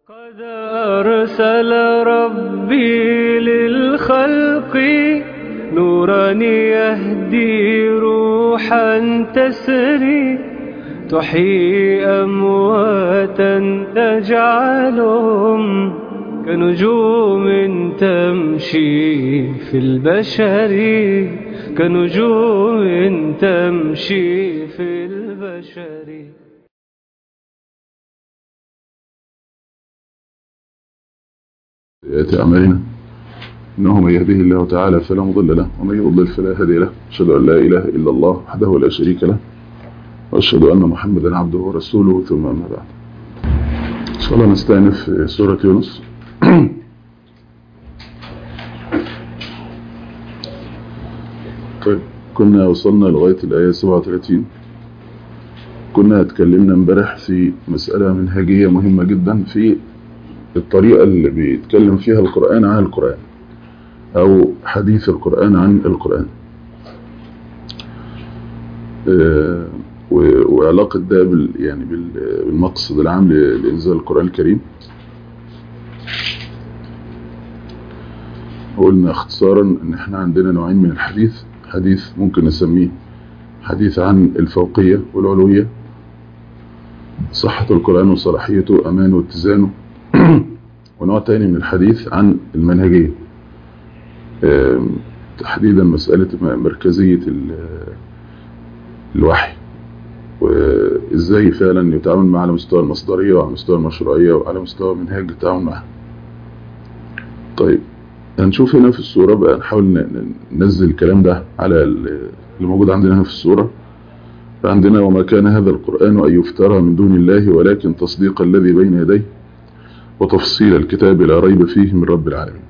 قد أرسل ربي للخلق نورا يهدي روحا تسري تحيي أمواتا تجعلهم كنجوم تمشي في البشر كنجوم تمشي في البشر سيئات أعمالنا إنه من يهده الله تعالى فلا مضل له ومن يضلل فلا هادي له أشهد أن لا إله إلا الله وحده لا شريك له وأشهد أن محمدا عبده ورسوله ثم أما بعد إن شاء الله نستأنف في سورة يونس طيب كنا وصلنا لغاية الآية 37 كنا اتكلمنا امبارح في مسألة منهجية مهمة جدا في الطريقة اللي بيتكلم فيها القرآن عن القرآن أو حديث القرآن عن القرآن آه وعلاقة ده بال يعني بالمقصد العام لإنزال القرآن الكريم قلنا اختصارا ان احنا عندنا نوعين من الحديث حديث ممكن نسميه حديث عن الفوقية والعلوية صحة القرآن وصلاحيته أمانه واتزانه ونوع تاني من الحديث عن المنهجية تحديدا مسألة مركزية الوحي وازاي فعلا يتعامل مع على مستوى المصدرية وعلى مستوى المشروعية وعلى مستوى منهاج التعامل معها طيب هنشوف هنا في الصورة بقى نحاول ننزل الكلام ده على اللي موجود عندنا هنا في الصورة فعندنا وما كان هذا القرآن أن يفترى من دون الله ولكن تصديق الذي بين يديه وتفصيل الكتاب لا ريب فيه من رب العالمين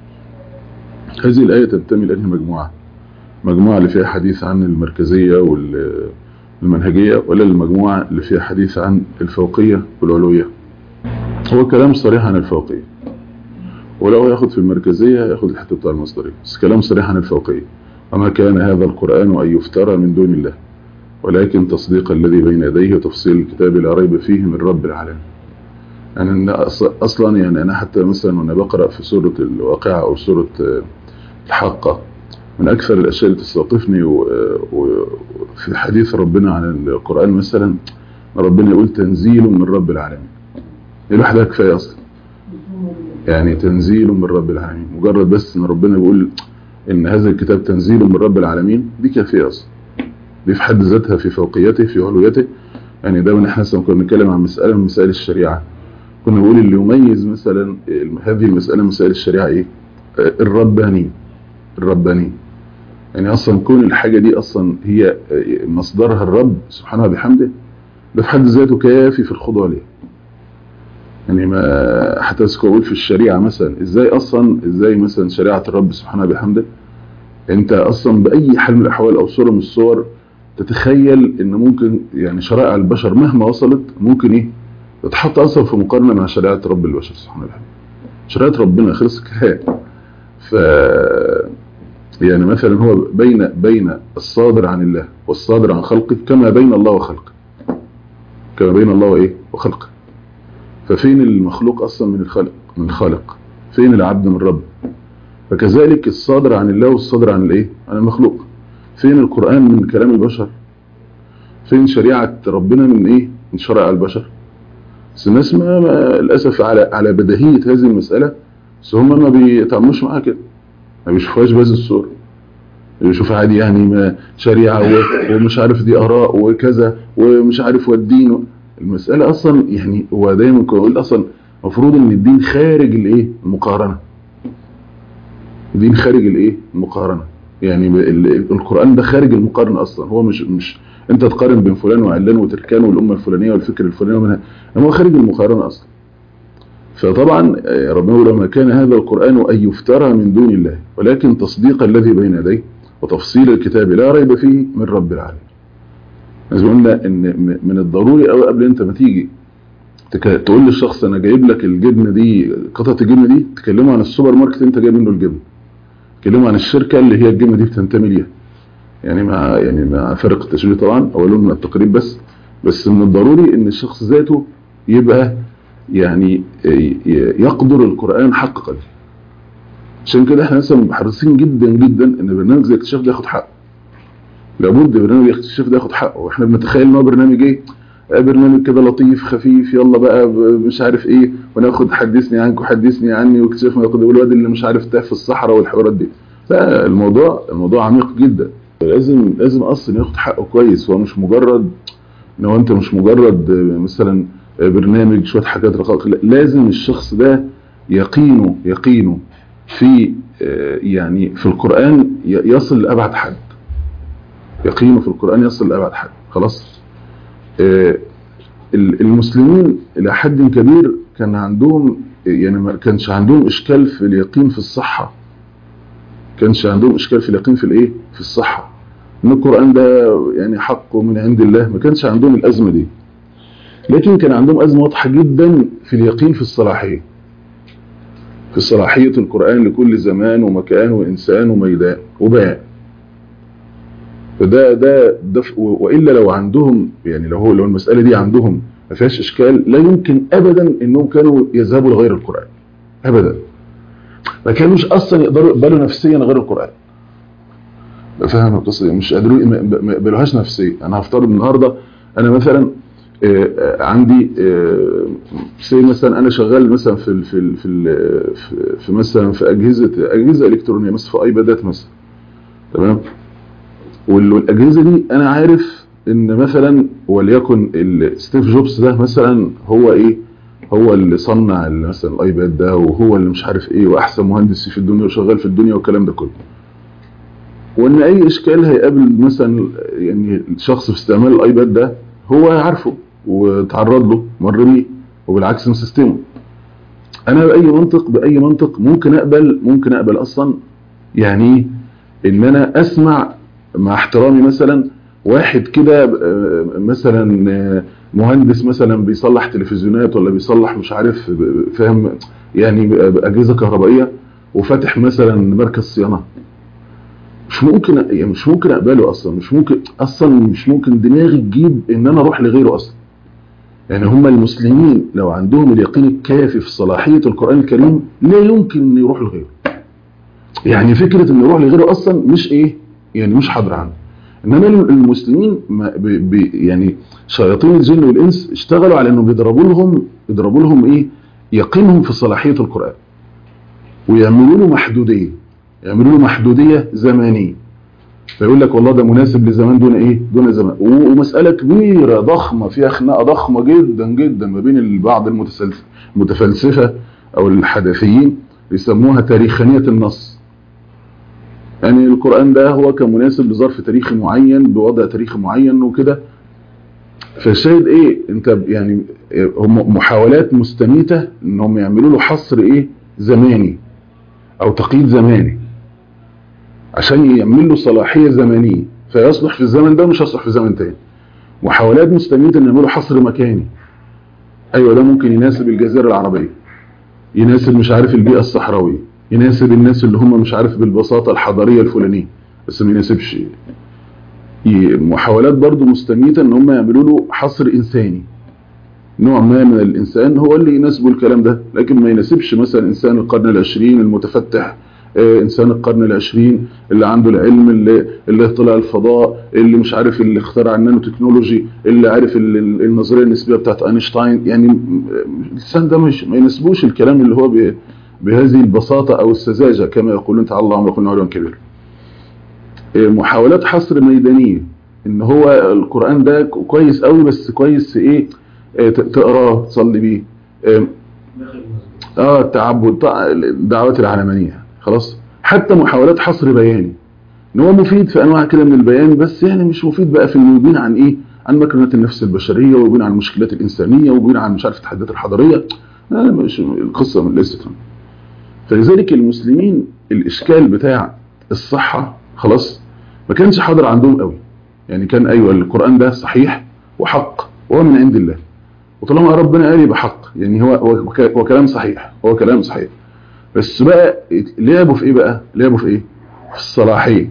هذه الآية تنتمي لأنها مجموعة مجموعة اللي فيها حديث عن المركزية والمنهجية ولا المجموعة اللي فيها حديث عن الفوقية والعلوية هو كلام صريح عن الفوقية ولو ياخد في المركزية ياخد الحتة بتاع المصدرية بس كلام صريح عن الفوقية وما كان هذا القرآن أن يفترى من دون الله ولكن تصديق الذي بين يديه وتفصيل الكتاب لا ريب فيه من رب العالمين يعني أصلا يعني أنا حتى مثلا وأنا بقرأ في سورة الواقعة أو سورة الحاقة من أكثر الأشياء اللي تستوقفني وفي حديث ربنا عن القرآن مثلا ربنا يقول تنزيل من رب العالمين دي لوحدها كفاية أصلا يعني تنزيل من رب العالمين مجرد بس ان ربنا بيقول ان هذا الكتاب تنزيل من رب العالمين دي كافيه اصلا دي في حد ذاتها في فوقيته في علويته يعني ده من احنا كنا بنتكلم عن مساله من مسائل الشريعه كنا بنقول اللي يميز مثلا هذه المساله من مسائل الشريعه ايه الرباني الرباني يعني اصلا كون الحاجه دي اصلا هي مصدرها الرب سبحانه وبحمده ده في حد ذاته كافي في الخضوع ليه يعني ما حتى اقول في الشريعة مثلا ازاي اصلا ازاي مثلا شريعة الرب سبحانه بحمده انت اصلا باي حال من الاحوال او صورة من الصور تتخيل ان ممكن يعني شرائع البشر مهما وصلت ممكن ايه تتحط اصلا في مقارنة مع شريعة رب البشر سبحانه بحمده شريعة ربنا خلص كفاية ف يعني مثلا هو بين بين الصادر عن الله والصادر عن خلقه كما بين الله وخلقه كما بين الله وايه وخلقه ففين المخلوق أصلا من الخالق من الخالق فين العبد من رب فكذلك الصادر عن الله والصادر عن الايه عن المخلوق فين القرآن من كلام البشر فين شريعة ربنا من ايه من شرائع البشر بس الناس ما, ما للأسف على على بديهية هذه المسألة بس هم ما بيتعاملوش معاها كده ما بيشوفوهاش بهذه الصورة بيشوف عادي يعني ما شريعة ومش عارف دي آراء وكذا ومش عارف والدين المسألة أصلا يعني هو دايما بقول أصلا المفروض إن الدين خارج الإيه المقارنة الدين خارج الإيه المقارنة يعني القرآن ده خارج المقارنة أصلا هو مش مش أنت تقارن بين فلان وعلان وتركان والأمة الفلانية والفكر الفلاني ومنها هو خارج المقارنة أصلا فطبعا ربنا يقول ما كان هذا القرآن أن يفترى من دون الله ولكن تصديق الذي بين يديه وتفصيل الكتاب لا ريب فيه من رب العالمين لازم قلنا ان من الضروري قوي قبل انت ما تيجي تقول للشخص انا جايب لك الجبنه دي قطعه الجبنه دي تكلمه عن السوبر ماركت انت جايب منه الجبنه تكلمه عن الشركه اللي هي الجبنه دي بتنتمي ليها يعني مع يعني مع فرق التشبيه طبعا اولهم من التقريب بس بس من الضروري ان الشخص ذاته يبقى يعني يقدر القرآن حق قدره عشان كده احنا مثلا حريصين جدا جدا ان برنامج زي اكتشاف ده ياخد حقه لابد برنامج اكتشاف ده ياخد حقه واحنا بنتخيل ان هو برنامج ايه برنامج كده لطيف خفيف يلا بقى مش عارف ايه وناخد حدثني عنك وحدثني عني واكتشاف ما ياخد الواد اللي مش عارف تاه في الصحراء والحوارات دي لا الموضوع الموضوع عميق جدا لازم لازم اصلا ياخد حقه كويس هو مش مجرد ان هو انت مش مجرد مثلا برنامج شويه حاجات رقائق لازم الشخص ده يقينه يقينه في يعني في القرآن يصل لأبعد حد يقينه في القرآن يصل لأبعد حد خلاص المسلمين إلى حد كبير كان عندهم يعني ما كانش عندهم إشكال في اليقين في الصحة كانش عندهم إشكال في اليقين في الإيه في الصحة إن القرآن ده يعني حق من عند الله ما كانش عندهم الأزمة دي لكن كان عندهم أزمة واضحة جدا في اليقين في الصلاحية في صلاحية القرآن لكل زمان ومكان وإنسان وميدان وبيان فده ده, ده وإلا لو عندهم يعني لو هو لو المسألة دي عندهم ما فيهاش إشكال لا يمكن أبدا إنهم كانوا يذهبوا لغير القرآن أبدا ما كانوش أصلا يقدروا يقبلوا نفسيا غير القرآن فاهم القصة مش قادرين ما يقبلوهاش نفسيا أنا هفترض النهاردة أنا مثلا عندي زي مثلا انا شغال مثلا في ال في ال في, ال في مثلا في اجهزه اجهزه الكترونيه مثلا في ايبادات مثلا تمام والاجهزه دي انا عارف ان مثلا وليكن ستيف جوبز ده مثلا هو ايه هو اللي صنع مثلا الايباد ده وهو اللي مش عارف ايه واحسن مهندس في الدنيا وشغال في الدنيا والكلام ده كله وان اي اشكال هيقابل مثلا يعني الشخص في استعمال الايباد ده هو عارفه وتعرض له مر بيه وبالعكس مسيستمه انا باي منطق باي منطق ممكن اقبل ممكن اقبل اصلا يعني ان انا اسمع مع احترامي مثلا واحد كده مثلا مهندس مثلا بيصلح تلفزيونات ولا بيصلح مش عارف فاهم يعني اجهزه كهربائيه وفاتح مثلا مركز صيانه مش ممكن يعني مش ممكن اقبله اصلا مش ممكن اصلا مش ممكن دماغي تجيب ان انا اروح لغيره اصلا يعني هم المسلمين لو عندهم اليقين الكافي في صلاحية القرآن الكريم لا يمكن ان يروح لغيره يعني فكرة ان يروح لغيره اصلا مش ايه يعني مش حاضر عنه انما المسلمين بي بي يعني شياطين الجن والانس اشتغلوا على انه بيضربوا لهم بيضربوا لهم ايه يقينهم في صلاحية القرآن ويعملوا له محدودية يعملوا له محدودية زمانية فيقول لك والله ده مناسب لزمان دون ايه دون زمان ومسألة كبيرة ضخمة فيها خناقة ضخمة جدا جدا ما بين بعض المتفلسفة او الحدثيين يسموها تاريخانية النص يعني القرآن ده هو كان مناسب لظرف تاريخي معين بوضع تاريخي معين وكده فالشاهد ايه انت يعني هم محاولات مستميتة انهم يعملوا له حصر ايه زماني او تقييد زماني عشان يعمل له صلاحية زمنية فيصلح في الزمن ده ومش يصلح في زمن تاني محاولات مستميتة ان يعملوا حصر مكاني ايوه ده ممكن يناسب الجزيرة العربية يناسب مش عارف البيئة الصحراوية يناسب الناس اللي هم مش عارف بالبساطة الحضارية الفلانية بس ما يناسبش محاولات برضو مستميتة ان هم يعملوا له حصر انساني نوع ما من الانسان هو اللي يناسبه الكلام ده لكن ما يناسبش مثلا انسان القرن العشرين المتفتح انسان القرن العشرين اللي عنده العلم اللي, اللي طلع الفضاء اللي مش عارف اللي اخترع النانو تكنولوجي اللي عارف النظريه النسبيه بتاعت اينشتاين يعني الانسان ده مش ما يناسبوش الكلام اللي هو بهذه البساطه او السذاجه كما يقولون تعالى الله عما يقولون علوا كبير محاولات حصر ميدانيه ان هو القران ده كويس قوي بس كويس ايه تقراه تصلي بيه اه التعبد الدعوات العلمانيه خلاص حتى محاولات حصر بياني ان هو مفيد في انواع كده من البيان بس يعني مش مفيد بقى في انه يبين عن ايه عن مكنونات النفس البشريه ويبين عن المشكلات الانسانيه ويبين عن مش عارف التحديات الحضاريه لا مش القصه من ليست فلذلك المسلمين الاشكال بتاع الصحه خلاص ما كانش حاضر عندهم قوي يعني كان ايوه القران ده صحيح وحق وهو من عند الله وطالما ربنا قال يبقى حق يعني هو هو كلام صحيح هو كلام صحيح بس بقى لعبوا في ايه بقى لعبوا في ايه في الصلاحيه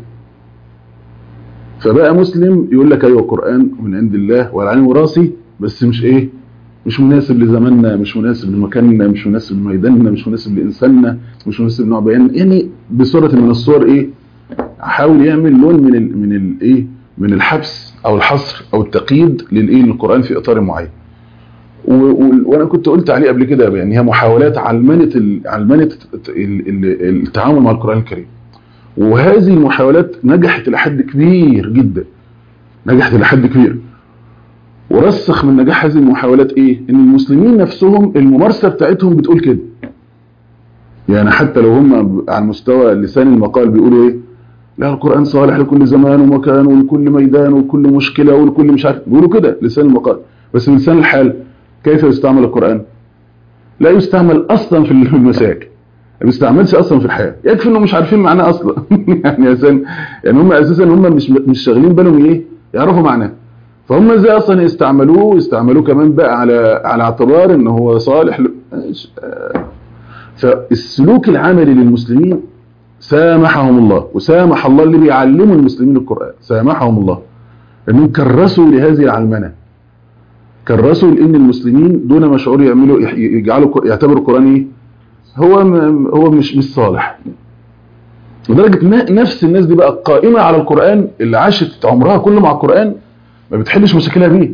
فبقى مسلم يقول لك ايوه قران من عند الله والعين وراسي بس مش ايه مش مناسب لزماننا مش مناسب لمكاننا مش مناسب لميداننا مش مناسب لإنساننا مش مناسب لنوع بيان يعني بصورة من الصور إيه حاول يعمل لون من ال من الايه من الحبس او الحصر او التقييد للايه للقران في اطار معين و- و- وانا كنت قلت عليه قبل كده يعني هي محاولات علمنه ال- علمنه ال- ال- التعامل مع القران الكريم وهذه المحاولات نجحت الى حد كبير جدا نجحت الى حد كبير ورسخ من نجاح هذه المحاولات ايه ان المسلمين نفسهم الممارسه بتاعتهم بتقول كده يعني حتى لو هم على مستوى لسان المقال بيقولوا ايه لا القرآن صالح لكل زمان ومكان ولكل ميدان وكل مشكلة ولكل مش عارف بيقولوا كده لسان المقال بس لسان الحال كيف يستعمل القرآن لا يستعمل أصلا في المساجد ما بيستعملش أصلا في الحياة يكفي إنه مش عارفين معناه أصلا يعني أساسا يعني هم أساسا هم مش مش شاغلين بالهم إيه يعرفوا معناه فهم ازاي اصلا يستعملوه ويستعملوه كمان بقى على على اعتبار ان هو صالح ل... آه. فالسلوك العملي للمسلمين سامحهم الله وسامح الله اللي بيعلموا المسلمين القرآن سامحهم الله انهم كرسوا لهذه العلمنة كرسوا لان المسلمين دون ما شعور يعملوا يجعلوا يعتبروا القرآن ايه هو م- هو مش مش صالح لدرجة ن- نفس الناس دي بقى قائمة على القرآن اللي عاشت عمرها كله مع القرآن ما بتحلش مشاكلها بيه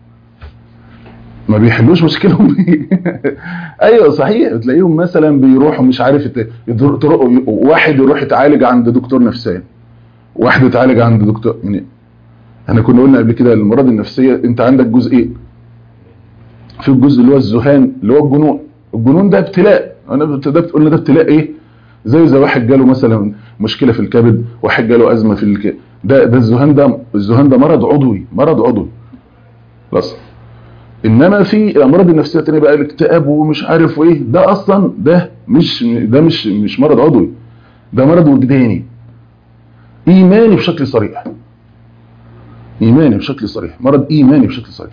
ما بيحلوش مشاكلهم بيه ايوه صحيح بتلاقيهم مثلا بيروحوا مش عارف يت- يدر- تروحوا- واحد يروح يتعالج عند دكتور نفساني واحد يتعالج عند دكتور يعني احنا كنا قلنا قبل كده الامراض النفسيه انت عندك جزئين في الجزء اللي هو الذهان اللي هو الجنون الجنون ده ابتلاء انا بت- ده قلنا ده ابتلاء ايه زي زي واحد جاله مثلا مشكله في الكبد واحد جاله ازمه في الك... ده ده الذهان ده الذهان ده مرض عضوي مرض عضوي خلاص انما في الامراض النفسيه التانية بقى الاكتئاب ومش عارف وايه ده اصلا ده مش ده مش مش مرض عضوي ده مرض وجداني ايماني بشكل صريح ايماني بشكل صريح مرض ايماني بشكل صريح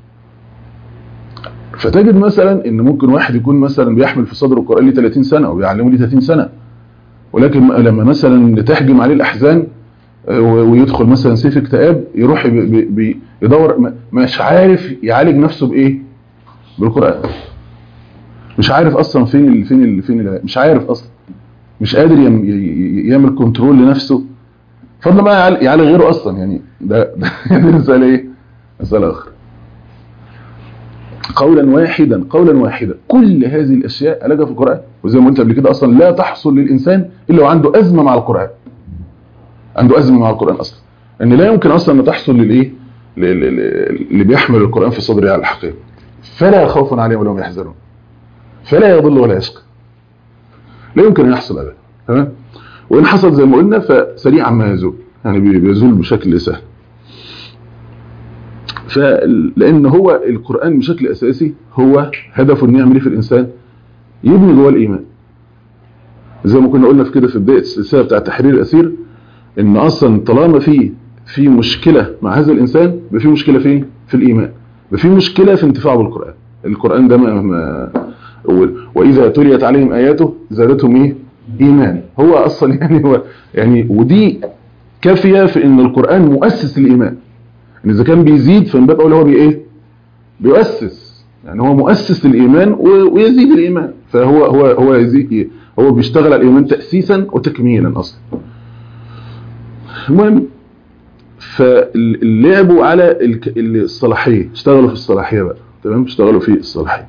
فتجد مثلا ان ممكن واحد يكون مثلا بيحمل في صدره القران ليه 30 سنه او بيعلمه ليه 30 سنه ولكن لما مثلا تحجم عليه الاحزان آه، ويدخل مثلا سيف اكتئاب يروح بي- بي- بي- يدور م- مش عارف يعالج نفسه بايه بالقران مش عارف اصلا فين ال فين ال فين ال مش عارف اصلا مش قادر يم- ي- ي- يعمل كنترول لنفسه فضل بقى يعالج- يعالج غيره اصلا يعني ده ده دي مساله ايه مساله اخرى قولا واحدا قولا واحدا كل هذه الاشياء علاجها في القران وزي ما قلت قبل كده اصلا لا تحصل للانسان الا وعنده ازمه مع القران عنده ازمه مع القران اصلا ان لا يمكن اصلا ان تحصل للايه ل- ل- ل- اللي بيحمل القران في صدره على الحقيقه فلا خوف عليهم ولا هم يحزنون فلا يضل ولا يشقى لا يمكن ان يحصل ابدا تمام وان حصل زي ما قلنا فسريعا ما يزول يعني بي- بيزول بشكل سهل فلان هو القران بشكل اساسي هو هدفه انه يعمل ايه في الانسان يبني جوه الايمان زي ما كنا قلنا في كده في بدايه السلسله بتاع تحرير الاسير ان اصلا طالما في في مشكله مع هذا الانسان يبقى في مشكله فين في الايمان يبقى في مشكله في انتفاعه بالقران القران ده ما ما و- واذا تليت عليهم اياته زادتهم ايه ايمان هو اصلا يعني هو يعني ودي كافيه في ان القران مؤسس الايمان ان اذا كان بيزيد فمن باب اولى هو بي ايه بيؤسس يعني هو مؤسس للايمان و- ويزيد الايمان فهو هو هو يزيد هو بيشتغل على الايمان تاسيسا وتكميلا اصلا المهم فلعبوا على الك- الصلاحيه اشتغلوا في الصلاحيه بقى تمام اشتغلوا في الصلاحيه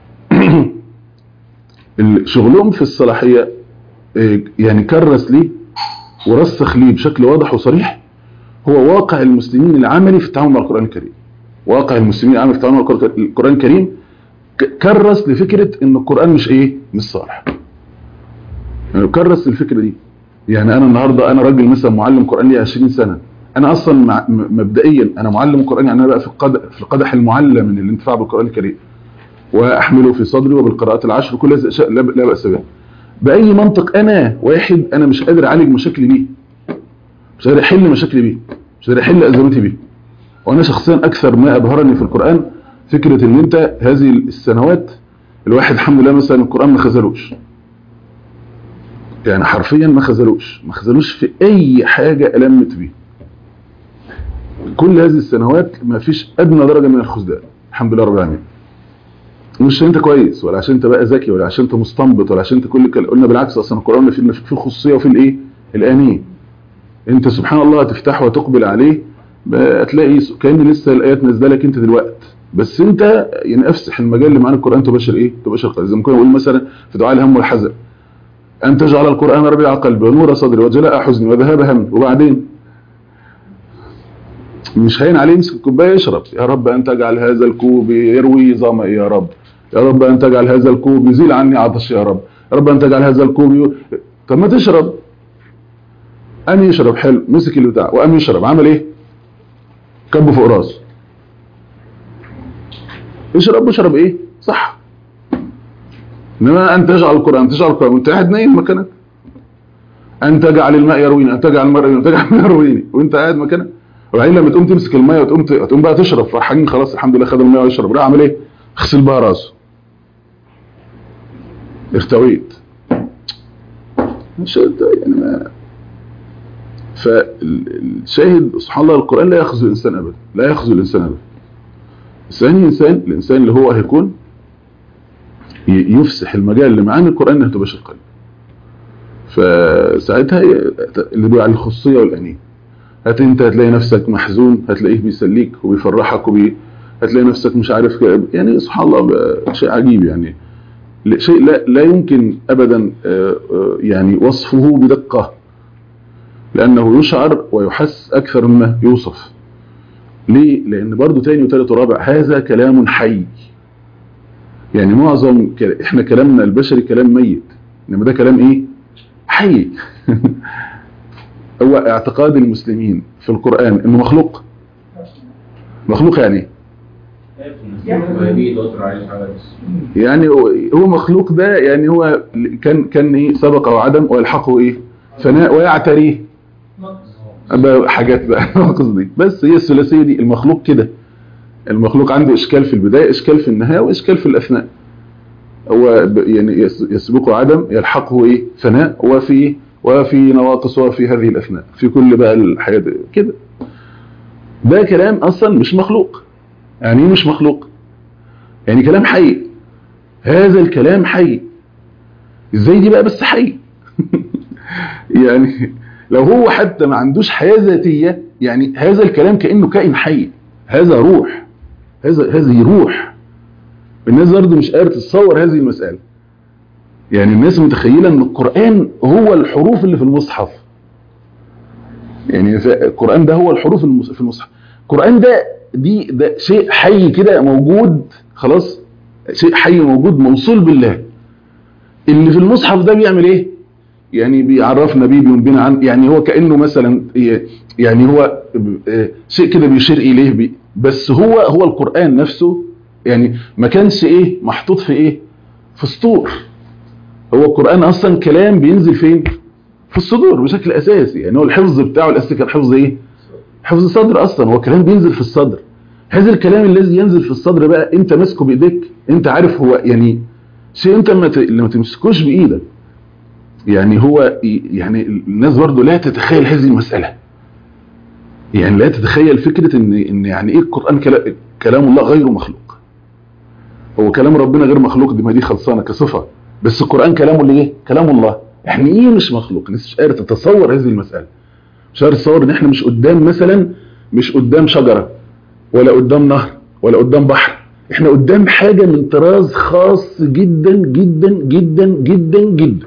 ال- شغلهم في الصلاحيه آه، يعني كرس ليه ورسخ ليه بشكل واضح وصريح هو واقع المسلمين العملي في التعامل مع القرآن الكريم واقع المسلمين العملي في التعامل مع القرآن- القرآن الكريم ك- كرس لفكرة ان القرآن مش ايه مش صالح يعني كرس الفكرة دي يعني انا النهاردة انا راجل مثلا معلم قرآن لي 20 سنة انا اصلا مع م- مبدئيا انا معلم قرآن يعني انا بقى في القدح, في القدح المعلم من الانتفاع بالقرآن الكريم واحمله في صدري وبالقراءات العشر كل هذه الاشياء لا لا بأس بها بأي منطق انا واحد انا مش قادر اعالج مشاكلي بيه مش قادر احل مشاكلي بيه مش قادر احل ازمتي بيه وانا شخصيا اكثر ما ابهرني في القران فكره ان انت هذه السنوات الواحد الحمد لله مثلا القران ما خذلوش يعني حرفيا ما خذلوش ما خذلوش في اي حاجه المت بيه كل هذه السنوات ما فيش ادنى درجه من الخذلان الحمد لله رب العالمين مش عشان انت كويس ولا عشان انت بقى ذكي ولا عشان انت مستنبط ولا عشان انت كل كل قلنا بالعكس اصلا القران فيه في الخصوصيه وفي الايه الانيه انت سبحان الله هتفتحه وتقبل عليه هتلاقي كان لسه الايات نازله لك انت دلوقتي بس انت يعني افسح المجال اللي معانا القران تبشر ايه تبشر قلب زي ما كنا نقول مثلا في دعاء الهم والحزن ان تجعل القران ربيع قلبي ونور صدري وجلاء حزني وذهاب همي وبعدين مش هين عليه يمسك الكوبايه يشرب يا رب ان تجعل هذا الكوب يروي ظمئي يا رب يا رب ان تجعل هذا الكوب يزيل عني عطش يا رب يا رب ان تجعل هذا الكوب ي... طب ما تشرب قام يشرب حلو مسك البتاع وقام يشرب عمل ايه كبه فوق راسه اشرب اشرب ايه صح انما ان تجعل القران تجعل القران وانت قاعد نايم مكانك ان تجعل الماء يرويني ان تجعل الماء يرويني ان تجعل الماء يرويني وانت قاعد مكانك وبعدين لما تقوم تمسك الميه وتقوم تقوم بقى تشرب فرحانين خلاص الحمد لله خد الميه ويشرب راح عمل ايه غسل بقى راسه ارتويت مش يعني ما فالشاهد سبحان الله القرآن لا يخزو الإنسان أبدا لا يخزو الإنسان أبدا ثاني إنسان الإنسان اللي هو هيكون يفسح المجال اللي معاني القرآن انها تباشر القلب فساعتها اللي بيقول على الخصوصية والأنية هت انت هتلاقي نفسك محزون هتلاقيه بيسليك وبيفرحك وبي هتلاقي نفسك مش عارف يعني سبحان الله شيء عجيب يعني شيء لا, لا يمكن أبدا يعني وصفه بدقة لأنه يشعر ويحس أكثر مما يوصف ليه؟ لأن برضو تاني وتالت ورابع هذا كلام حي يعني معظم كلا احنا كلامنا البشري كلام ميت انما ده كلام ايه حي هو اعتقاد المسلمين في القرآن انه مخلوق مخلوق يعني يعني هو مخلوق ده يعني هو كان كان ايه سبق وعدم ويلحقه ايه فناء ويعتريه حاجات بقى ناقص دي بس هي الثلاثيه دي المخلوق كده المخلوق عنده اشكال في البدايه اشكال في النهايه واشكال في الاثناء هو يعني يسبقه عدم يلحقه ايه فناء وفي وفي نواقص وفي هذه الاثناء في كل بقى الحياه كده ده كلام اصلا مش مخلوق يعني ايه مش مخلوق يعني كلام حي هذا الكلام حي ازاي دي بقى بس حي يعني لو هو حتى ما عندوش حياة ذاتية يعني هذا الكلام كأنه كائن حي هذا روح هذا هذه روح الناس برضه مش قادره تتصور هذه المسألة يعني الناس متخيلة ان القرآن هو الحروف اللي في المصحف يعني القرآن ده هو الحروف في المصحف القرآن ده دي ده شيء حي كده موجود خلاص شيء حي موجود موصول بالله اللي في المصحف ده بيعمل ايه يعني بيعرفنا بيه بينبينا عن يعني هو كأنه مثلا يعني هو شيء كده بيشير إليه بي بس هو هو القرآن نفسه يعني ما كانش إيه محطوط في إيه في سطور هو القرآن أصلا كلام بينزل فين في الصدور بشكل أساسي يعني هو الحفظ بتاعه الأساسي كان حفظ إيه حفظ صدر أصلا هو كلام بينزل في الصدر هذا الكلام الذي ينزل في الصدر بقى أنت ماسكه بإيديك أنت عارف هو يعني شيء أنت ما تمسكوش بإيدك يعني هو يعني الناس برضه لا تتخيل هذه المسألة يعني لا تتخيل فكرة ان, إن يعني ايه القرآن كلام الله غير مخلوق هو كلام ربنا غير مخلوق دي ما دي خلصانة كصفة بس القرآن كلامه اللي ايه كلام الله يعني ايه مش مخلوق الناس مش قادرة تتصور هذه المسألة مش قادرة تتصور ان احنا مش قدام مثلا مش قدام شجرة ولا قدام نهر ولا قدام بحر احنا قدام حاجة من طراز خاص جدا جدا جدا جدا جدا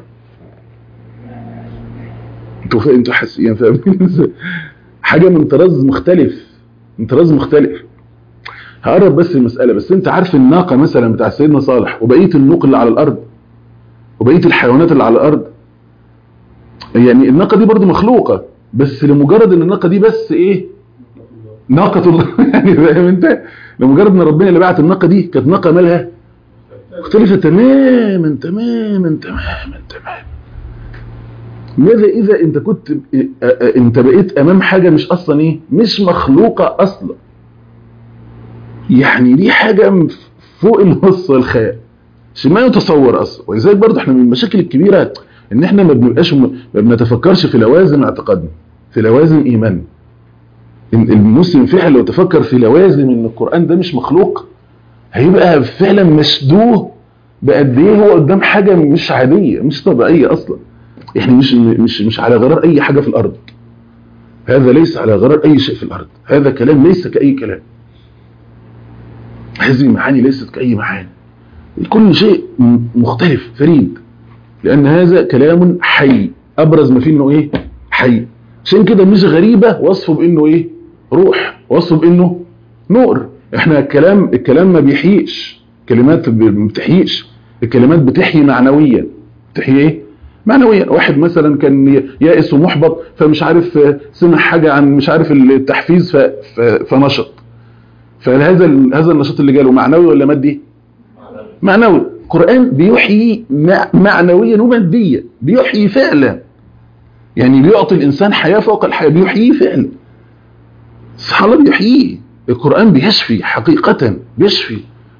انتوا انتوا حاسين فاهمين حاجه من طراز مختلف من طراز مختلف هقرب بس المساله بس انت عارف الناقه مثلا بتاع سيدنا صالح وبقيه النوق اللي على الارض وبقيه الحيوانات اللي على الارض يعني الناقه دي برضو مخلوقه بس لمجرد ان الناقه دي بس ايه ناقه الله يعني فاهم انت لمجرد ان ربنا اللي بعت الناقه دي كانت ناقه مالها مختلفه تماما تماما تماما تماما ماذا اذا انت كنت انت بقيت امام حاجة مش اصلا ايه مش مخلوقة اصلا يعني دي حاجة فوق النص والخيال شيء ما يتصور اصلا ولذلك برضه احنا من المشاكل الكبيرة ان احنا ما بنبقاش ما بنتفكرش في لوازم اعتقادنا في لوازم ايماننا المسلم فعلا لو تفكر في لوازم ان القرآن ده مش مخلوق هيبقى فعلا مشدوه بقد ايه هو قدام حاجه مش عاديه مش طبيعيه اصلا يعني مش مش مش على غرار اي حاجه في الارض هذا ليس على غرار اي شيء في الارض هذا كلام ليس كاي كلام هذه المعاني ليست كاي معاني كل شيء م- مختلف فريد لان هذا كلام حي ابرز ما فيه انه ايه حي عشان كده مش غريبه وصفه بانه ايه روح وصفه بانه نور احنا الكلام الكلام ما بيحييش كلمات ب- ما بتحييش الكلمات بتحيي معنويا بتحيي ايه معنويا واحد مثلا كان ي- يائس ومحبط فمش عارف آه، سمع حاجه عن مش عارف التحفيز ف- ف- فنشط فهذا ال- هذا النشاط اللي جاله معنوي ولا مادي معنوي القرآن بيحيي مع- معنويا وماديا بيحيي فعلا يعني بيعطي الإنسان حياة فوق الحياة بيحييه فعلا سبحان الله بيحييه القرآن بيشفي حقيقة بيشفي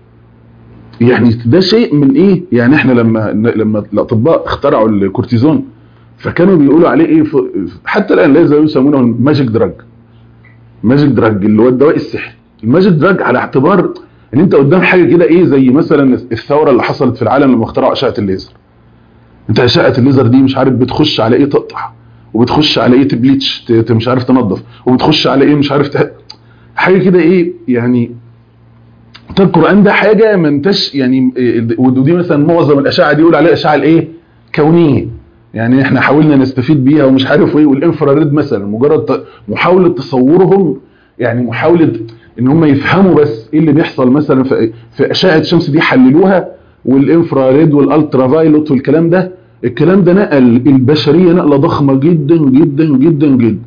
يعني ده شيء من ايه يعني احنا لما لما الاطباء اخترعوا الكورتيزون فكانوا بيقولوا عليه ايه ف- حتى الان لا يزالوا يسمونه الماجيك دراج ماجيك دراج اللي هو الدواء السحري الماجيك دراج على اعتبار ان انت قدام حاجه كده ايه زي مثلا الثوره اللي حصلت في العالم لما اخترعوا اشعه الليزر انت اشعه الليزر دي مش عارف بتخش على ايه تقطع وبتخش على ايه تبليتش ت- ت- مش عارف تنظف وبتخش على ايه مش عارف ته... حاجه كده ايه يعني طب القران ده حاجه ما انتش يعني إيه، ودي مثلا معظم الاشعه دي يقول عليها اشعه الايه كونيه يعني احنا حاولنا نستفيد بيها ومش عارف ايه والانفراريد مثلا مجرد ت- محاوله تصورهم يعني محاوله ان هم يفهموا بس ايه اللي بيحصل مثلا في, في اشعه الشمس دي حللوها والانفراريد والالترا فايلوت والكلام ده الكلام ده نقل البشريه نقله ضخمه جدا جدا جدا جدا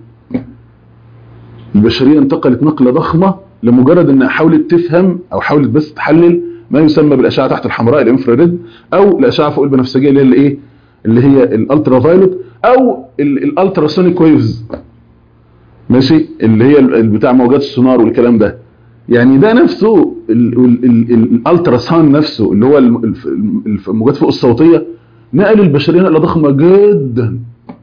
البشريه انتقلت نقله ضخمه لمجرد انها حاولت تفهم او حاولت بس تحلل ما يسمى بالاشعه تحت الحمراء الانفراريد او الاشعه فوق البنفسجيه اللي هي الايه اللي هي الالترا فايلوت او الالتراسونيك ويفز ماشي اللي هي ال- بتاع موجات السونار والكلام ده يعني ده نفسه الالترا سان نفسه اللي هو الم- الف- الف- الموجات فوق الصوتيه نقل البشريه نقله ضخمه جدا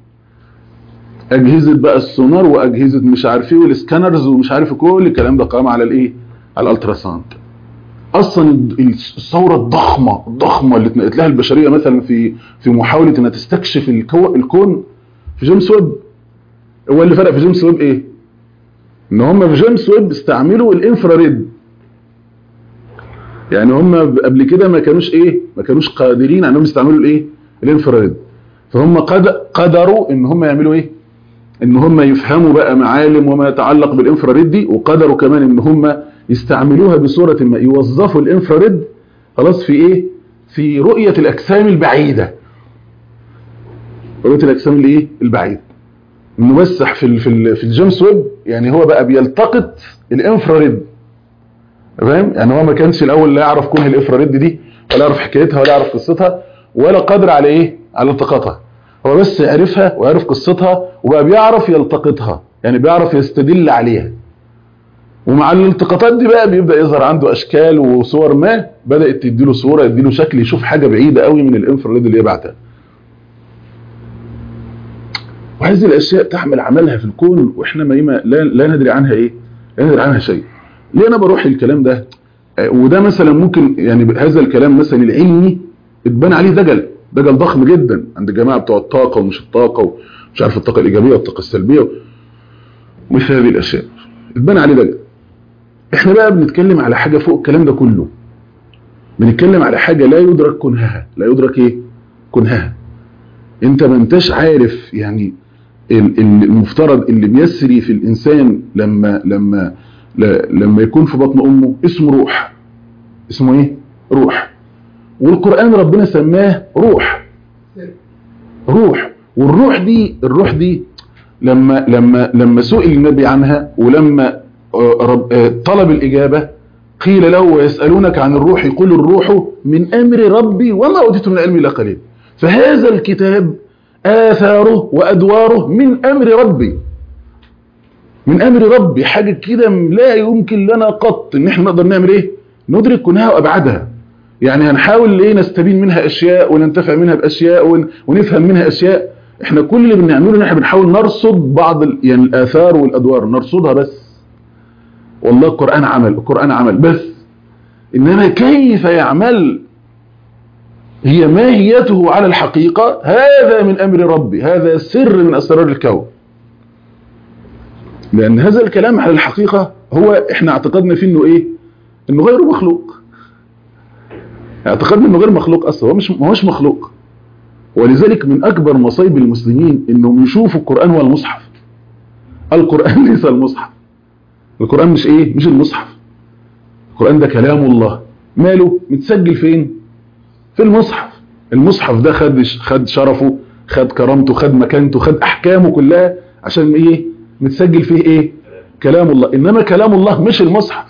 اجهزه بقى السونار واجهزه مش عارف ايه والسكانرز ومش عارف كل الكلام ده قام على الايه على الالتراساوند اصلا ال- الثوره الضخمه الضخمه اللي اتنقلت لها البشريه مثلا في في محاوله انها تستكشف الكو الكون في جيمس ويب هو اللي فرق في جيمس ويب ايه ان هم في جيمس ويب استعملوا الانفراريد يعني هم قبل كده ما كانوش ايه ما كانوش قادرين على انهم يستعملوا الايه الانفراريد فهم قد قدروا ان هم يعملوا ايه ان هم يفهموا بقى معالم وما يتعلق بالانفراريد دي وقدروا كمان ان هم يستعملوها بصورة ما يوظفوا الانفراريد خلاص في ايه في رؤية الاجسام البعيدة رؤية الاجسام الايه البعيدة انه بس في ال في ال في الجيمس ويب يعني هو بقى بيلتقط الانفراريد فاهم يعني هو ما كانش الاول لا يعرف كون الانفراريد دي ولا يعرف حكايتها ولا يعرف قصتها ولا قادر على ايه على التقاطها هو بس عرفها وعرف قصتها وبقى بيعرف يلتقطها يعني بيعرف يستدل عليها ومع الالتقاطات دي بقى بيبدا يظهر عنده اشكال وصور ما بدات تديله صوره يديله شكل يشوف حاجه بعيده قوي من الانفراريد اللي هي بعتها وهذه الاشياء تحمل عملها في الكون واحنا ما ما لا, لا ندري عنها ايه لا ندري عنها شيء ليه انا بروح الكلام ده آه، وده مثلا ممكن يعني هذا الكلام مثلا العلمي اتبنى عليه دجل دجل ضخم جدا عند الجماعه بتوع الطاقه ومش الطاقه ومش عارف الطاقه الايجابيه والطاقه السلبيه ومثل هذه الاشياء اتبنى عليه دجل احنا بقى بنتكلم على حاجه فوق الكلام ده كله بنتكلم على حاجه لا يدرك كنهها لا يدرك ايه كنهها انت ما انتش عارف يعني ال- ال- المفترض اللي بيسري في الانسان لما لما ل- لما يكون في بطن امه اسمه روح اسمه ايه روح والقران ربنا سماه روح روح والروح دي الروح دي لما لما لما سئل النبي عنها ولما آه، رب- آه، طلب الاجابه قيل له ويسالونك عن الروح يقول الروح من امر ربي وما اوتيت من العلم الا قليل فهذا الكتاب آثاره وأدواره من أمر ربي من أمر ربي حاجة كده لا يمكن لنا قط إن احنا نقدر نعمل إيه ندرك كنها وأبعادها يعني هنحاول إيه نستبين منها أشياء وننتفع منها بأشياء ون- ونفهم منها أشياء احنا كل اللي بنعمله إن احنا بنحاول نرصد بعض ال- يعني الآثار والأدوار نرصدها بس والله القرآن عمل القرآن عمل بس إنما كيف يعمل هي ماهيته على الحقيقة هذا من أمر ربي هذا سر من أسرار الكون لأن هذا الكلام على الحقيقة هو إحنا اعتقدنا فيه إنه إيه إنه غير مخلوق اعتقدنا إنه غير مخلوق أصلا هو مش ما هوش مخلوق ولذلك من أكبر مصايب المسلمين إنهم يشوفوا القرآن هو المصحف القرآن ليس المصحف القرآن مش إيه مش المصحف القرآن ده كلام الله ماله متسجل فين في المصحف المصحف ده خد خد شرفه خد كرامته خد مكانته خد احكامه كلها عشان ايه متسجل فيه ايه كلام الله انما كلام الله مش المصحف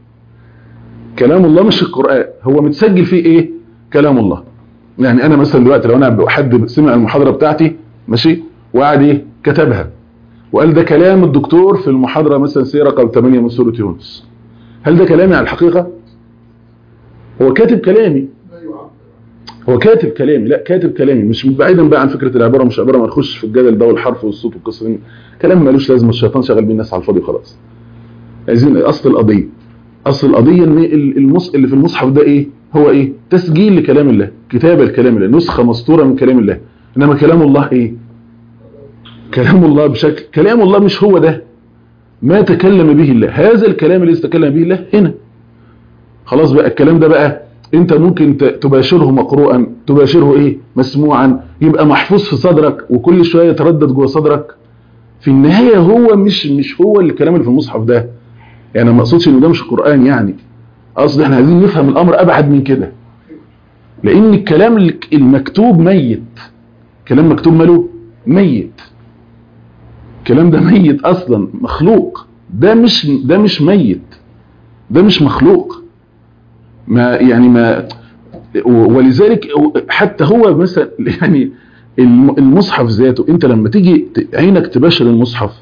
كلام الله مش القرآن هو متسجل فيه ايه كلام الله يعني انا مثلا دلوقتي لو انا حد سمع المحاضرة بتاعتي ماشي وقعد ايه كتبها وقال ده كلام الدكتور في المحاضرة مثلا سيرة رقم 8 من سورة يونس هل ده كلامي على الحقيقة هو كاتب كلامي هو كاتب كلامي لا كاتب كلامي مش بعيدا بقى عن فكرة العبارة مش عبارة ما نخش في الجدل ده والحرف والصوت والقصة دي كلام مالوش لازمه الشيطان شغال بيه الناس على الفاضي خلاص عايزين اصل القضية اصل القضية ان المص... اللي في المصحف ده ايه هو ايه تسجيل لكلام الله كتابة لكلام الله نسخة مسطورة من كلام الله انما كلام الله ايه كلام الله بشكل كلام الله مش هو ده ما تكلم به الله هذا الكلام اللي استكلم به الله هنا خلاص بقى الكلام ده بقى انت ممكن تباشره مقروءا تباشره ايه مسموعا يبقى محفوظ في صدرك وكل شوية يتردد جوه صدرك في النهاية هو مش مش هو الكلام اللي في المصحف ده يعني ما اقصدش ان ده مش القرآن يعني قصدي احنا عايزين نفهم الامر ابعد من كده لان الكلام المكتوب ميت كلام مكتوب ماله ميت الكلام ده ميت اصلا مخلوق ده مش ده مش ميت ده مش مخلوق ما يعني ما ولذلك حتى هو مثلا يعني المصحف ذاته انت لما تيجي عينك تباشر المصحف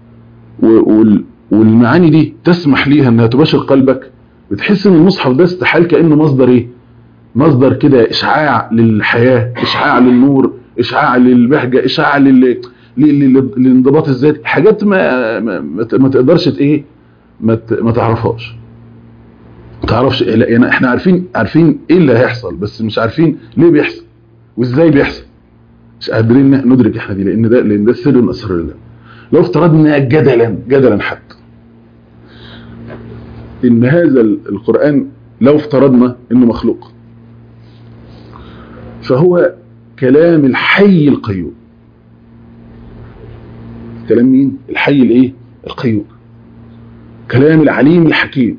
والمعاني دي تسمح ليها انها تباشر قلبك بتحس ان المصحف ده استحال كانه مصدر ايه مصدر كده اشعاع للحياة اشعاع للنور اشعاع للبهجة اشعاع لل للانضباط الذاتي حاجات ما ما, ما تقدرش ايه ما, ما تعرفهاش ما تعرفش يعني احنا عارفين عارفين ايه اللي هيحصل بس مش عارفين ليه بيحصل وازاي بيحصل مش قادرين ندرك احنا دي لان ده لان ده سر من اسرار الله لو افترضنا جدلا جدلا حتى ان هذا القرآن لو افترضنا انه مخلوق فهو كلام الحي القيوم كلام مين الحي الايه القيوم كلام العليم الحكيم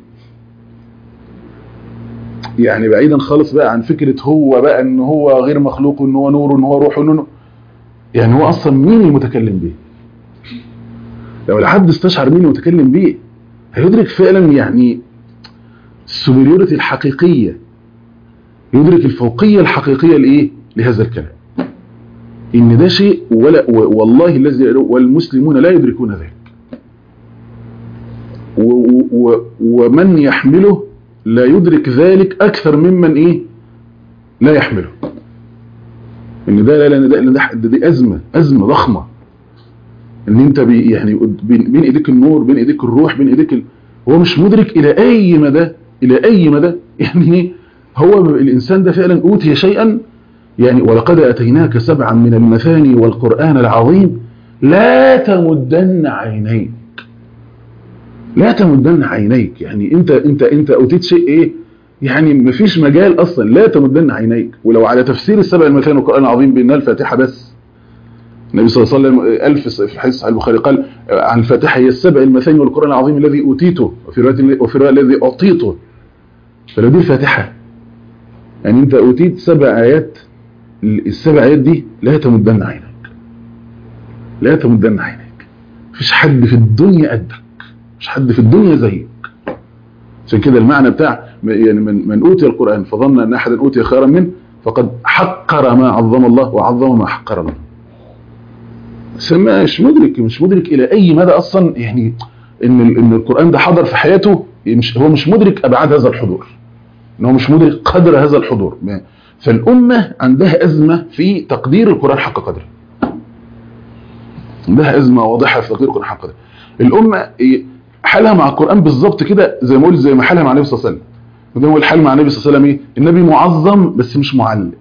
يعني بعيدا خالص بقى عن فكرة هو بقى ان هو غير مخلوق وان هو نور وان هو روح وان يعني هو اصلا مين المتكلم به لو العبد استشعر مين المتكلم به هيدرك فعلا يعني السوبريوريتي الحقيقية يدرك الفوقية الحقيقية لايه لهذا الكلام ان ده شيء ولا والله الذي والمسلمون لا يدركون ذلك ومن يحمله لا يدرك ذلك اكثر ممن ايه لا يحمله ان ده لا لا ده, ده دي ازمه ازمه ضخمه ان انت بي يعني بين ايديك النور بين ايديك الروح بين ايديك ال... هو مش مدرك الى اي مدى الى اي مدى يعني هو الانسان ده فعلا اوتي شيئا يعني ولقد اتيناك سبعا من المثاني والقران العظيم لا تمدن عينيك لا تمدن عينيك يعني انت انت انت اوتيت شيء ايه يعني مفيش مجال اصلا لا تمدن عينيك ولو على تفسير السبع المثاني والقران العظيم بانها الفاتحه بس النبي صلى الله عليه وسلم ألف في حديث صحيح البخاري قال عن الفاتحة هي السبع المثاني والقرآن العظيم الذي أوتيته وفي رواية وفي رواية الذي أعطيته فلو دي الفاتحة يعني أنت أوتيت سبع آيات السبع آيات دي لا تمدن عينك لا تمدن عينك مفيش حد في الدنيا قدك مش حد في الدنيا زيك عشان كده المعنى بتاع يعني من, من أوتي القرآن فظن أن أحدا أوتي خيرا منه فقد حقر ما عظم الله وعظم ما حقر منه مش مدرك مش مدرك الى اي مدى اصلا يعني ان ان القران ده حضر في حياته مش هو مش مدرك ابعاد هذا الحضور ان هو مش مدرك قدر هذا الحضور فالامه عندها ازمه في تقدير القران حق قدره عندها ازمه واضحه في تقدير القران حق قدره الامه حالها مع القران بالظبط كده زي ما قلت زي ما حالها مع النبي صلى الله عليه وسلم وده هو الحال مع النبي صلى الله عليه وسلم ايه النبي معظم بس مش معلم